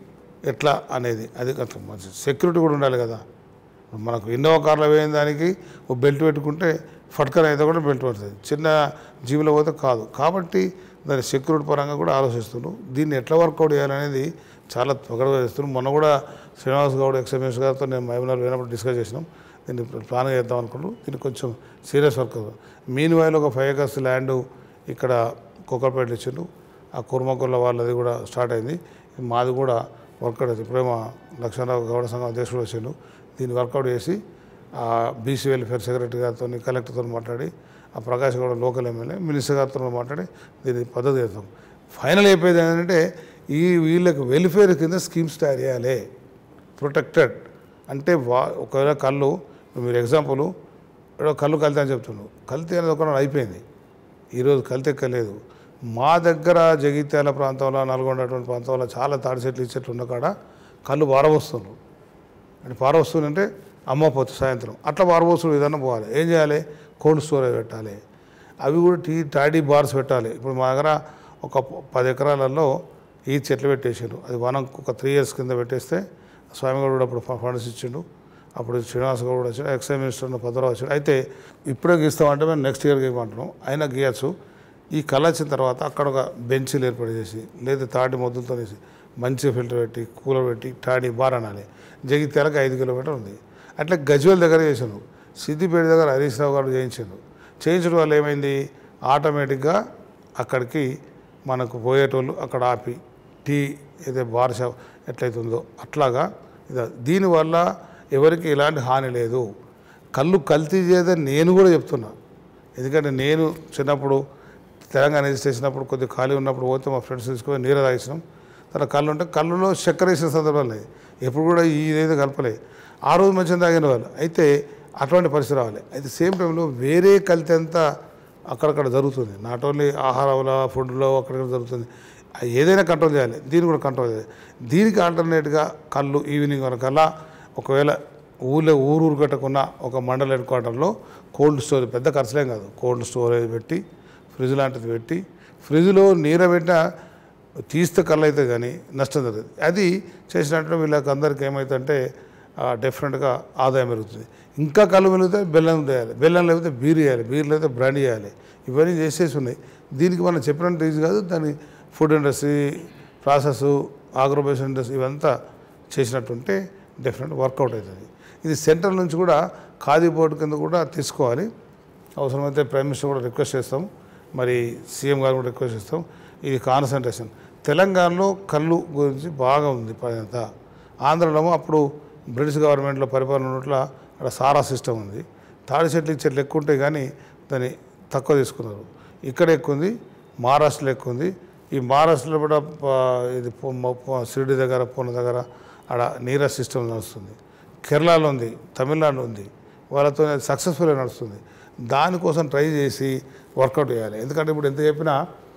Speaker 3: ఎట్లా అనేది అది కొంచెం మంచి సెక్యూరిటీ కూడా ఉండాలి కదా మనకు ఇన్నోవా కార్లో వేయని దానికి ఓ బెల్ట్ పెట్టుకుంటే ఫట్కర్ అయితే కూడా బెల్ట్ పడుతుంది చిన్న జీవులో పోతే కాదు కాబట్టి దాని సెక్యూరిటీ పరంగా కూడా ఆలోచిస్తున్నాం దీన్ని ఎట్లా వర్కౌట్ చేయాలనేది చాలా త్వరగా చేస్తున్నాం మొన్న కూడా శ్రీనివాస్ గౌడ్ ఎక్స్ఎంఎస్ గారితో నేను మహబూబ్నగర్ పోయినప్పుడు డిస్కస్ చేసినాం దీన్ని ప్లాన్ చేద్దాం అనుకున్నాం దీనికి కొంచెం సీరియస్ వర్క్ మీన్ వైల్ ఒక ఫైవ్ ఎకర్స్ ల్యాండ్ ఇక్కడ కుక్కర్పేటలో ఇచ్చిండు ఆ కుర్మకుల్ల వాళ్ళది కూడా స్టార్ట్ అయింది మాది కూడా వర్కౌట్ అవుతుంది ఇప్పుడే మా లక్ష్మణరావు గౌడ సంఘం అధ్యక్షుడు వచ్చిండు దీన్ని వర్కౌట్ చేసి ఆ బీసీ వెల్ఫేర్ సెక్రటరీ గారితో కలెక్టర్తో మాట్లాడి ఆ Prakash Goud local MLA minister గారితో మాట్లాడి దీన్ని పద్ధతి చేస్తాం ఫైనల్ అయిపోయేది ఏంటంటే ఈ వీళ్ళకి వెల్ఫేర్ కింద స్కీమ్స్ తయారు చేయాలి ప్రొటెక్టెడ్ అంటే వా ఒకవేళ కళ్ళు మీరు ఎగ్జాంపుల్ ఏదో కళ్ళు కల్తీ అని చెప్తున్నావు కల్తీ అనేది ఒక నాడు అయిపోయింది ఈరోజు కల్తీ ఎక్కలేదు మా దగ్గర జగిత్యాల ప్రాంతంలో నల్గొండ అటువంటి ప్రాంతంలో చాలా తాడి చెట్లు ఈ చెట్లు ఉన్న కాడ కళ్ళు పారవస్తున్నారు అంటే పారవస్తుందంటే అమ్మపోతే సాయంత్రం అట్లా పారవస్తుడు విధానం పోవాలి ఏం చేయాలి కోల్డ్ స్టోరేజ్ పెట్టాలి అవి కూడా టీ టాడీ బార్స్ పెట్టాలి ఇప్పుడు మా దగ్గర ఒక ప- పది ఎకరాలలో ఈ చెట్లు పెట్టేసారు అది వనం ఒక త్రీ ఇయర్స్ కింద పెట్టేస్తే స్వామి గౌడ్ కూడా అప్పుడు ఫ- ఫండ్స్ ఇచ్చిండు అప్పుడు శ్రీనివాస్ గౌడ్ కూడా వచ్చాడు ఎక్సైజ్ మినిస్టర్ ఉన్న పదరావు వచ్చాడు అయితే ఇప్పుడే గీస్తామంటే మేము నెక్స్ట్ ఇయర్ గీయమంటున్నాం అయినా గీయచ్చు ఈ కళ వచ్చిన తర్వాత అక్కడ ఒక బెంచీలు ఏర్పాటు చేసి లేదా తాటి మొద్దులతో వేసి మంచి ఫిల్టర్ పెట్టి కూలర్ పెట్టి తాడి బార్ అనాలి జగిత్యాలకు ఐదు కిలోమీటర్ ఉంది అట్లా గజ్వేల్ దగ్గర చేశాను సిద్దిపేట దగ్గర హరీష్ రావు గారు చేయించాను చేయించడం వల్ల ఏమైంది ఆటోమేటిక్గా అక్కడికి మనకు పోయేటోళ్ళు అక్కడ ఆపి టీ ఏదో బార్ షాప్ ఎట్లయితుందో అట్లాగా ఇది దీనివల్ల ఎవరికి ఎలాంటి హాని లేదు కళ్ళు కల్తీ చేయదని నేను కూడా చెప్తున్నా ఎందుకంటే నేను చిన్నప్పుడు తెలంగాణ ఏజెస్ చేసినప్పుడు కొద్దిగా ఖాళీ ఉన్నప్పుడు పోతే మా ఫ్రెండ్స్ తీసుకొని నీరు తాగించినాం తర్వాత కళ్ళు ఉంటే కళ్ళులో చక్కెర వేసిన సందర్భాలు లేదు ఎప్పుడు కూడా ఈ ఏదో కలపలే ఆ రోజు మంచిగా తాగిన వాళ్ళు అయితే అటువంటి పరిస్థితి రావాలి అయితే సేమ్ టైంలో వేరే కల్తీ అంతా అక్కడక్కడ జరుగుతుంది నాట్ ఓన్లీ ఆహారంలో ఫుడ్లో అక్కడక్కడ జరుగుతుంది అది ఏదైనా కంట్రోల్ చేయాలి దీన్ని కూడా కంట్రోల్ చేయాలి దీనికి ఆల్టర్నేట్గా కళ్ళు ఈవినింగ్ వరకల్లా ఒకవేళ ఊళ్ళో ఊరు ఊరు కట్టకున్న ఒక మండల హెడ్ క్వార్టర్లో కోల్డ్ స్టోరేజ్ పెద్ద ఖర్చులేం కాదు కోల్డ్ స్టోరేజ్ పెట్టి ఫ్రిడ్జ్ లాంటిది పెట్టి ఫ్రిడ్జ్లో నీర పెట్టినా తీస్తే కళ్ళు అయితే కానీ నష్టం జరుగుతుంది అది చేసినట్టు వీళ్ళకి అందరికి ఏమవుతుందంటే డెఫినెట్గా ఆదాయం పెరుగుతుంది ఇంకా కళ్ళు వెలిగితే బెల్లం చేయాలి బెల్లం లేకపోతే బీర్ చేయాలి బీర్ లేకపోతే బ్రాండ్ చేయాలి ఇవన్నీ చేసేసి ఉన్నాయి దీనికి మనం చెప్పినట్టు ఈజీ కాదు దాని food industry process agro base industry ఇవంతా చేసినట్టుంటే డెఫినెట్ వర్కౌట్ అవుతుంది ఇది సెంట్రల్ నుంచి కూడా ఖాదీ బోర్డు కింద కూడా తీసుకోవాలి అవసరమైతే ప్రైమ్ మినిస్టర్ కూడా రిక్వెస్ట్ చేస్తాం మరి సీఎం గారు కూడా రిక్వెస్ట్ చేస్తాం ఇది కాన్సన్ట్రేషన్ తెలంగాణలో కళ్ళు గురించి బాగా ఉంది పని అంతా ఆంధ్రలో అప్పుడు బ్రిటిష్ గవర్నమెంట్లో పరిపాలన ఉన్నట్ల అక్కడ సారా సిస్టమ్ ఉంది తాడి చెట్లు ఈ చెట్లు ఎక్కువ ఉంటాయి కానీ దాన్ని తక్కువ తీసుకున్నారు ఇక్కడ ఎక్కువ ఉంది మహారాష్ట్రలో ఎక్కువ ఉంది ఈ మహారాష్ట్రలో కూడా ప- ఇది పొ- మొ- పొ- షిరిడి దగ్గర పూన దగ్గర ఆడ నీరజ్ సిస్టమ్ నడుస్తుంది కేరళలో ఉంది తమిళనాడులో ఉంది వాళ్ళతో సక్సెస్ఫుల్గా నడుస్తుంది దానికోసం ట్రై చేసి వర్కౌట్ చేయాలి ఎందుకంటే ఇప్పుడు ఎంత చెప్పినా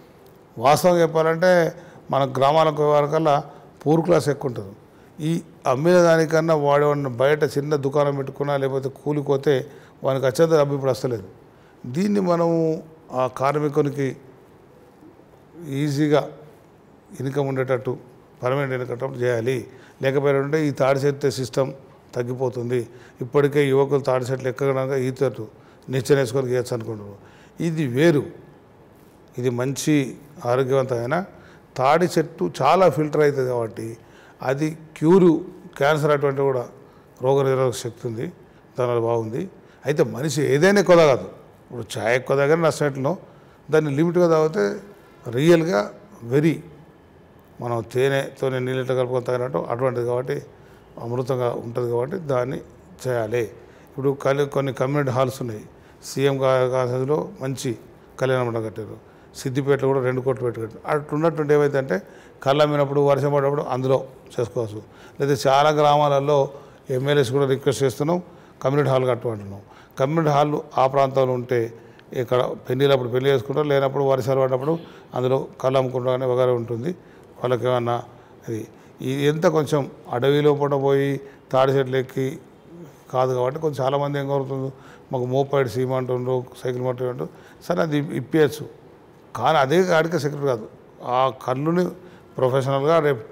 Speaker 3: వాస్తవం చెప్పాలంటే మన గ్రామాలకు వరకల్లా పూర్ క్లాస్ ఎక్కువ ఉంటుంది ఈ అమ్మిన దానికన్నా వాడు ఏమన్నా బయట చిన్న దుకాణం పెట్టుకున్నా లేకపోతే కూలిపోతే వానికి వచ్చేది డబ్బు ఇప్పుడు వస్తలేదు దీన్ని మనము ఆ కార్మికునికి ఈజీగా ఇన్కమ్ ఉండేటట్టు పర్మనెంట్ ఇన్కమ్ చేయాలి లేకపోతే ఈ తాడి చెట్టు సిస్టమ్ తగ్గిపోతుంది ఇప్పటికే యువకులు తాడి చెట్లు ఎక్కడానికి ఈతట్టు నిచ్చెన వేసుకొని గీయచ్చు అనుకుంటున్నారు ఇది వేరు ఇది మంచి ఆరోగ్యవంతమైన తాడి చెట్టు చాలా ఫిల్టర్ అవుతుంది కాబట్టి అది క్యూరు క్యాన్సర్ అటువంటి కూడా రోగనిరోధక శక్తి ఉంది దానివల్ల బాగుంది అయితే మనిషి ఏదైనా ఎక్కువ తాగదు ఇప్పుడు ఛాయ్ ఎక్కువ తాగని నష్టం దాన్ని లిమిట్గా తాగితే రియల్గా వెరీ మనం తేనెతోనే నీళ్ళతో కలుపుకొని తాగినట్టు అటువంటిది కాబట్టి అమృతంగా ఉంటుంది కాబట్టి దాన్ని చేయాలి ఇప్పుడు కలి కొన్ని కమ్యూనిటీ హాల్స్ ఉన్నాయి సీఎం కాలేజీలో మంచి కళ్యాణ మండపం కట్టారు సిద్దిపేటలో కూడా రెండు కోట్లు పెట్టి కట్టారు అట్లున్నటువంటి ఏవైతే అంటే కళ్ళు అమ్మినప్పుడు వర్షం పడినప్పుడు అందులో చేసుకోవచ్చు లేదా చాలా గ్రామాలలో ఎమ్మెల్యేస్ కూడా రిక్వెస్ట్ చేస్తున్నాం కమ్యూనిటీ హాల్ కట్టమంటున్నాం కమ్యూనిటీ హాల్ ఆ ప్రాంతంలో ఉంటే ఇక్కడ పెళ్ళిళ్ళప్పుడు పెళ్లి చేసుకుంటారు లేనప్పుడు వర్షాలు పడినప్పుడు అందులో కళ్ళు అమ్ముకుంటానే వగరే ఉంటుంది వాళ్ళకి ఏమన్నా అది ఇది ఎంత కొంచెం అడవిలో పూట పోయి తాడి చెట్లు ఎక్కి కాదు కాబట్టి కొంచెం చాలామంది ఏం కోరుతుంది మాకు మోపైడ్ సీమ అంటుండ్రు సైకిల్ మోటార్ అంటూ సరే అది ఇప్పేయచ్చు కానీ అదే కాడికి సెక్యూరిటీ కాదు ఆ కళ్ళుని ప్రొఫెషనల్గా రేపు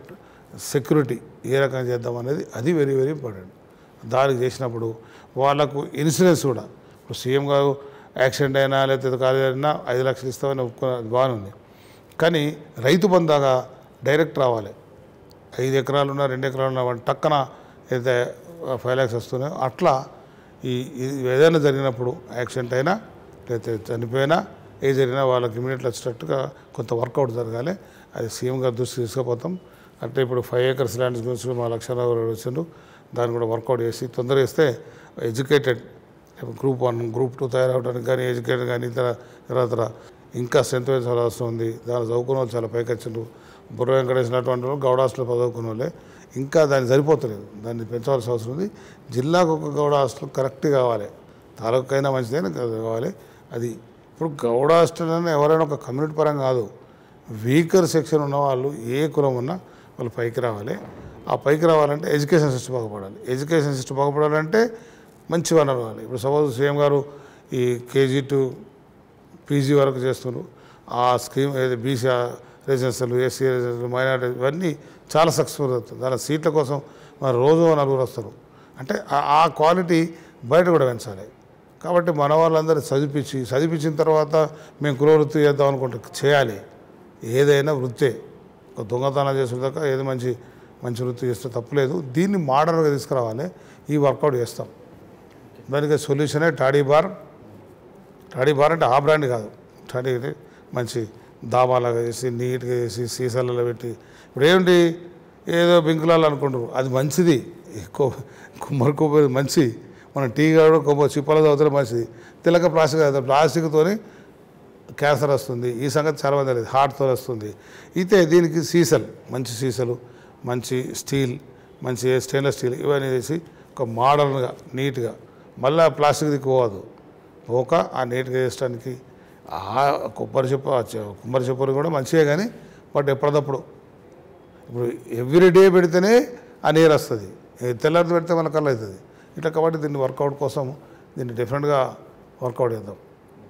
Speaker 3: సెక్యూరిటీ ఏ రకంగా చేద్దాం అనేది అది వెరీ వెరీ ఇంపార్టెంట్ దానికి చేసినప్పుడు వాళ్ళకు ఇన్సూరెన్స్ కూడా ఇప్పుడు సీఎం గారు యాక్సిడెంట్ అయినా లేకపోతే కాలేజ్ అయినా ఐదు లక్షలు ఇస్తామని ఒప్పుకున్న అది బాగానే ఉంది కానీ రైతు బంధాగా డైరెక్ట్ రావాలి ఐదు ఎకరాలు ఉన్నా రెండు ఎకరాలు ఉన్నా వాటి టక్కన అయితే ఫైవ్ ల్యాక్స్ వస్తున్నాయో అట్లా ఈ ఇది ఏదైనా జరిగినప్పుడు యాక్సిడెంట్ అయినా లేకపోతే చనిపోయినా ఏ జరిగినా వాళ్ళకి ఇమీడియట్గా వచ్చేటట్టుగా కొంత వర్కౌట్ జరగాలి అది సీఎం గారి దృష్టి తీసుకుపోతాం అంటే ఇప్పుడు ఫైవ్ ఏకర్స్ ల్యాండ్స్ గురించి మా లక్షణాలు గారు వచ్చిండ్రు దాన్ని కూడా వర్కౌట్ చేసి తొందరగా ఇస్తే educated group one group two తయారవడానికి కానీ ఎడ్యుకేటెడ్ కానీ ఇతర ఇతర ఇంకా స్ట్రెంత్ పెంచాల్సిన అవసరం ఉంది దాన్ని చదువుకున్న వాళ్ళు చాలా పైకి వచ్చిండ్రు బుర్ర వెంకటేశ్వర అటువంటి వాళ్ళు గౌడ హాస్టల్ చదువుకున్న వాళ్ళే ఇంకా దాన్ని సరిపోతలేదు దాన్ని పెంచవలసిన అవసరం ఉంది జిల్లాకు ఒక గౌడ హాస్టల్ కరెక్ట్ కావాలి తాలూకైనా మంచిదైనా కావాలి అది ఇప్పుడు గౌడ హాస్టల్ అని ఎవరైనా ఒక కమ్యూనిటీ పరంగా కాదు వీకర్ సెక్షన్ ఉన్న వాళ్ళు ఏ కులం ఉన్నా వాళ్ళు పైకి రావాలి ఆ పైకి రావాలంటే ఎడ్యుకేషన్ సిస్టమ్ బాగుపడాలి ఎడ్యుకేషన్ సిస్టమ్ బాగుపడాలంటే మంచి వనరు కావాలి ఇప్పుడు సపోజ్ సీఎం గారు ఈ కేజీ టు పీజీ వరకు చేస్తున్నారు ఆ స్కీమ్ ఏది BC residential SC residential minority ఇవన్నీ చాలా సక్సెస్ఫుల్ అవుతుంది దాని సీట్ల కోసం మరి రోజు నలుగురు వస్తారు అంటే ఆ- ఆ క్వాలిటీ బయట కూడా పెంచాలి కాబట్టి మన వాళ్ళందరూ చదివించి చదివించిన తర్వాత మేము కుల వృత్తి చేద్దాం అనుకుంటే చేయాలి ఏదైనా వృత్తే ఒక దొంగతనం చేసేదాకా ఏది మంచి మంచి వృత్తి చేస్తే తప్పులేదు దీన్ని మోడర్న్గా తీసుకురావాలి ఈ వర్కౌట్ చేస్తాం దానికి సొల్యూషనే టాడీ బార్ టాడీ బార్ అంటే ఆ బ్రాండ్ కాదు టాడీ అంటే మంచి దాబాలాగా చేసి నీట్గా చేసి సీసాలలో పెట్టి ఇప్పుడు ఏంటి ఏదో బింకులాలు అనుకుంటారు అది మంచిది ఎక్కువ కుమ్మరి కొబ్బరి మంచి మనం టీ కావడం కొబ్బరి చిప్పలు తాగుతారు మంచిది తిలక ప్లాస్టిక్ తాగుతారు ప్లాస్టిక్తోని క్యాన్సర్ వస్తుంది ఈ సంగతి చాలా మంది తెలియదు హార్ట్తో వస్తుంది అయితే దీనికి సీసలు మంచి సీసలు మంచి స్టీల్ మంచి స్టెయిన్లెస్ స్టీల్ ఇవన్నీ వేసి ఒక మోడర్న్గా నీట్గా మళ్ళీ ప్లాస్టిక్ దిక్కు పోవద్దు పోక ఆ నీట్గా చేసడానికి ఆ కొబ్బరి చెప్ప ఆ చె- కొబ్బరి చెప్పులు కూడా మంచిదే కానీ బట్ ఎప్పటికప్పుడు ఇప్పుడు ఎవ్రీ డే పెడితేనే ఆ నీరు వస్తుంది తెల్లారి పెడితే మన కళ్ళు అవుతుంది ఇట్లా కాబట్టి దీన్ని వర్కౌట్ కోసం దీన్ని డిఫరెంట్గా వర్కౌట్ చేద్దాం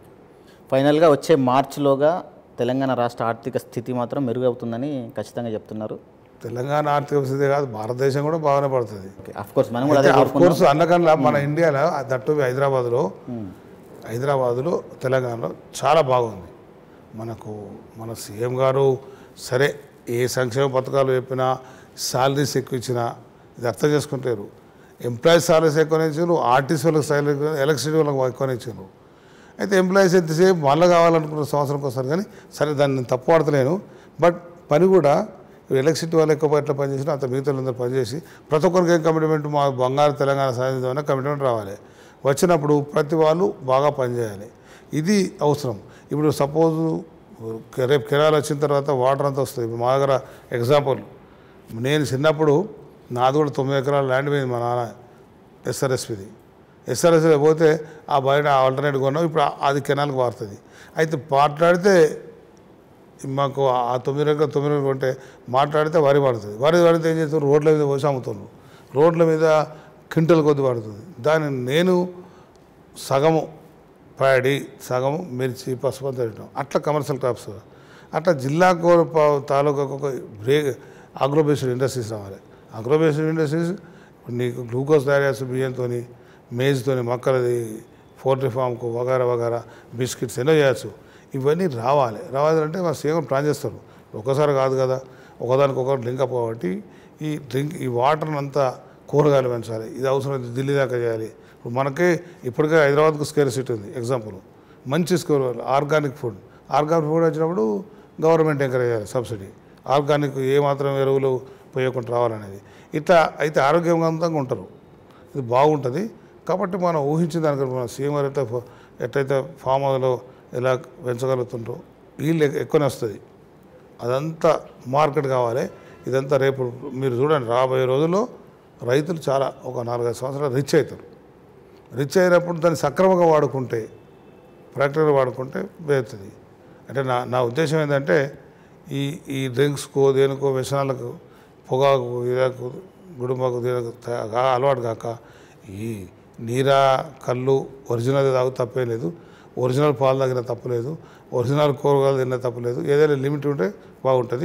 Speaker 2: ఫైనల్గా వచ్చే మార్చిలోగా తెలంగాణ రాష్ట్ర ఆర్థిక స్థితి మాత్రం మెరుగవుతుందని ఖచ్చితంగా చెప్తున్నారు
Speaker 3: తెలంగాణ ఆర్థిక పరిస్థితి కాదు భారతదేశం కూడా బాగానే పడుతుంది
Speaker 2: ఓకే అఫ్ కోర్స్ మనం కూడా అదే
Speaker 3: ఆఫ్
Speaker 2: కోరుకుందాం
Speaker 3: కోర్స్ అన్నకన్నా మన ఇండియాలో దట్టు హైదరాబాద్లో హైదరాబాద్లో తెలంగాణలో చాలా బాగుంది మనకు మన సీఎం గారు సరే ఏ సంక్షేమ పథకాలు చెప్పినా శాలరీస్ ఎక్కువ ఇచ్చినా ఇది అర్థం చేసుకుంటారు ఎంప్లాయీస్ సాలరీస్ ఎక్కువ ఇచ్చారు ఆర్టీసీ వాళ్ళకి సాలరీ ఎలక్ట్రిసిటీ వాళ్ళకి ఎక్కువ ఇచ్చారు అయితే ఎంప్లాయీస్ ఎంతసేపు మళ్ళీ కావాలనుకున్న సంవత్సరంకి వస్తారు కానీ సరే దాన్ని నేను తప్పు పడతలేను బట్ పని కూడా ఎలక్ట్రిసిటీ వాళ్ళు ఎక్కువ ఎట్లా పనిచేసినా అంత మిగతా వాళ్ళందరూ పనిచేసి ప్రతి ఒక్కరికి ఏం కమిట్మెంట్ మా బంగారు తెలంగాణ సాధించామన్నా కమిట్మెంట్ రావాలి వచ్చినప్పుడు ప్రతి వాళ్ళు బాగా పనిచేయాలి ఇది అవసరం ఇప్పుడు సపోజ్ రేపు కెనాల్ వచ్చిన తర్వాత వాటర్ అంతా వస్తుంది ఇప్పుడు మా దగ్గర ఎగ్జాంపుల్ నేను చిన్నప్పుడు నాది కూడా తొమ్మిది ఎకరాల ల్యాండ్ మీద మా నాన్న ఎస్ఆర్ఎస్పిది ఎస్ఆర్ఎస్ పోతే ఆ బయట ఆల్టర్నేట్ కొన్నాం ఇప్పుడు ఆ- అది కెనాల్కి వారుతుంది అయితే మాట్లాడితే మాకు ఆ తొమ్మిది రకాల తొమ్మిది రకాలు కొంటే మాట్లాడితే వరి పడుతుంది వరి పడితే ఏం చేస్తారు రోడ్ల మీద పోసి అమ్ముతున్నారు రోడ్ల మీద క్వింటల్ కొద్ది పడుతుంది దాన్ని నేను సగము ప్యాడీ సగము మిర్చి పసుపు అంతా పెట్టాం అట్లా కమర్షియల్ క్రాప్స్ అట్లా జిల్లాకు ప- తాలూకాకు ఒక బ్రేక్ అగ్రోబేస్డ్ ఇండస్ట్రీస్ రావాలి అగ్రోబేస్డ్ ఇండస్ట్రీస్ ఇప్పుడు నీకు గ్లూకోజ్ తయారు చేస్తూ బియ్యంతో మేజ్తోని మొక్కలది పోల్ట్రీ ఫామ్కు వగారా వగారా బిస్కెట్స్ ఎన్నో చేయొచ్చు ఇవన్నీ రావాలి రావాలంటే మా సీఎం ప్లాన్ చేస్తారు ఒకసారి కాదు కదా ఒకదానికి ఒకటి లింక్ అప్ కాబట్టి ఈ డ్రింక్ ఈ వాటర్ని అంతా కూరగాయలు పెంచాలి ఇది అవసరం అయితే ఢిల్లీ దాకా చేయాలి ఇప్పుడు మనకే ఇప్పటికే హైదరాబాద్కు స్కేర్ సిటీ ఉంది ఎగ్జాంపుల్ మంచి score organic food organic food వచ్చినప్పుడు గవర్నమెంట్ ఎంకరేజ్ చేయాలి సబ్సిడీ ఆర్గానిక్ ఏ మాత్రం ఎరువులు పోయకుండా రావాలనేది ఇట్లా అయితే ఆరోగ్యవంతంగా ఉంటారు ఇది బాగుంటుంది కాబట్టి మనం ఊహించిన దానికంటే మన సీఎం గారు ఎట్లా ఫ- ఎట్లయితే ఫామ్ హౌస్లో ఎలా పెంచగలుగుతుంటారో వీళ్ళు ఎక్- ఎక్కువనే వస్తుంది అదంతా మార్కెట్ కావాలి ఇదంతా రేపు మీరు చూడండి రాబోయే రోజుల్లో రైతులు చాలా ఒక నాలుగైదు సంవత్సరాలు రిచ్ అవుతారు రిచ్ అయినప్పుడు దాన్ని సక్రమంగా వాడుకుంటే ప్రాక్టికల్గా వాడుకుంటే బేరుతుంది అంటే నా నా ఉద్దేశం ఏంటంటే ఈ ఈ డ్రింక్స్కో దేనికో వ్యసనాలకు పొగాకు ఇదాకు గుడుంబాకు దీనికి తా- గా- అలవాటు కాక ఈ నీరా కళ్ళు ఒరిజినల్ తాగు తప్పే లేదు ఒరిజినల్ పాలు తాగిన తప్పలేదు ఒరిజినల్ కూరగాయలు తిన్న తప్పలేదు ఏదైనా లిమిట్ ఉంటే బాగుంటుంది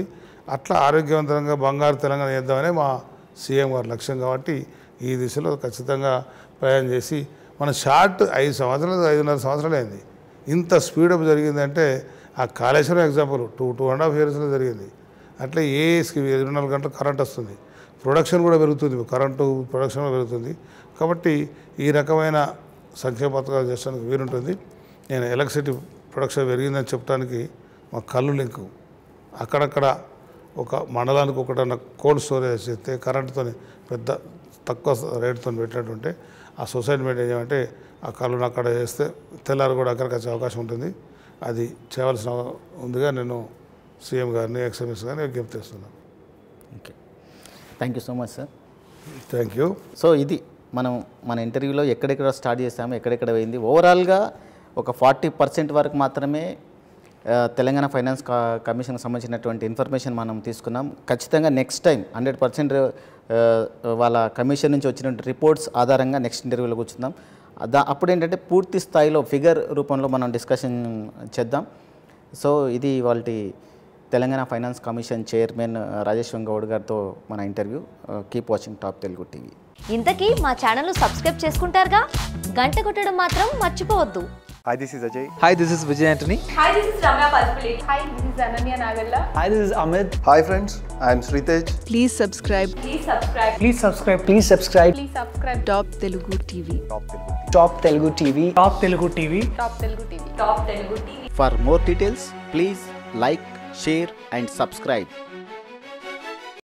Speaker 3: అట్లా ఆరోగ్యవంతంగా బంగారు తెలంగాణ చేద్దామనే మా సీఎం గారి లక్ష్యం కాబట్టి ఈ దిశలో ఖచ్చితంగా ప్రయాణం చేసి మన షార్ట్ ఐదు సంవత్సరాలు ఐదున్నర సంవత్సరాలు అయింది ఇంత స్పీడప్ జరిగిందంటే ఆ Kaleshwaram example two two and half ఇయర్స్లో జరిగింది అట్లా ఏ స్కీమ్ ఇరవై నాలుగు గంటలు కరెంట్ వస్తుంది ప్రొడక్షన్ కూడా పెరుగుతుంది కరెంటు ప్రొడక్షన్ కూడా పెరుగుతుంది కాబట్టి ఈ రకమైన సంక్షేమ పథకాలు చేసడానికి వీలుంటుంది నేను ఎలక్ట్రిసిటీ ప్రొడక్షన్ పెరిగిందని చెప్పడానికి మా కళ్ళు లింకు అక్కడక్కడ ఒక మండలానికి ఒకటన్నా కోల్డ్ స్టోరేజ్ చేస్తే కరెంటుతో పెద్ద తక్కువ రేటుతో పెట్టినట్టుంటే ఆ సొసైటీ మెయింటైన్ చేయమంటే ఆ కళ్ళును అక్కడ చేస్తే తెల్లారు కూడా అక్కడికి వచ్చే అవకాశం ఉంటుంది అది చేయవలసిన ఉందిగా నేను సీఎం గారిని ఎక్స్ఎంఎస్ గారిని విజ్ఞప్తి చేస్తున్నాను
Speaker 2: okay thank you so much sir
Speaker 3: thank you
Speaker 2: so ఇది మనం మన ఇంటర్వ్యూలో ఎక్కడెక్కడ స్టార్ట్ చేసాము ఎక్కడెక్కడ పోయింది ఓవరాల్గా ఒక ఫార్టీ పర్సెంట్ వరకు మాత్రమే ఆ, తెలంగాణ ఫైనాన్స్ కా కమిషన్కి సంబంధించినటువంటి ఇన్ఫర్మేషన్ మనం తీసుకున్నాం ఖచ్చితంగా నెక్స్ట్ టైం హండ్రెడ్ పర్సెంట్ వాళ్ళ కమిషన్ నుంచి వచ్చిన రిపోర్ట్స్ ఆధారంగా నెక్స్ట్ ఇంటర్వ్యూలో కూర్చుందాం దా అప్పుడు ఏంటంటే పూర్తి స్థాయిలో ఫిగర్ రూపంలో మనం డిస్కషన్ చేద్దాం సో ఇది వాళ్ళ Telangana finance commission chairman Rajeshwar Goud గారితో మన interview keep watching top Telugu TV
Speaker 1: ఇంతకీ మా ఛానల్ను సబ్స్క్రైబ్ చేసుకుంటారుగా గంట కొట్టడం మాత్రం మర్చిపోవద్దు
Speaker 4: Hi, this is Ajay.
Speaker 5: Hi, this is Vijay Antony.
Speaker 6: Hi, this is Ramya Palpulate. Hi, this is Ananya Nagalla.
Speaker 5: Hi, this is Amit.
Speaker 4: Hi, friends. I am Sritej.
Speaker 7: Please subscribe
Speaker 6: Please subscribe.
Speaker 5: Please subscribe. Please subscribe.
Speaker 6: Please subscribe.
Speaker 7: Top Telugu TV.
Speaker 5: Top Telugu TV. Top Telugu TV.
Speaker 6: Top Telugu TV. Top Telugu TV.
Speaker 2: For more details, please like, share, and subscribe.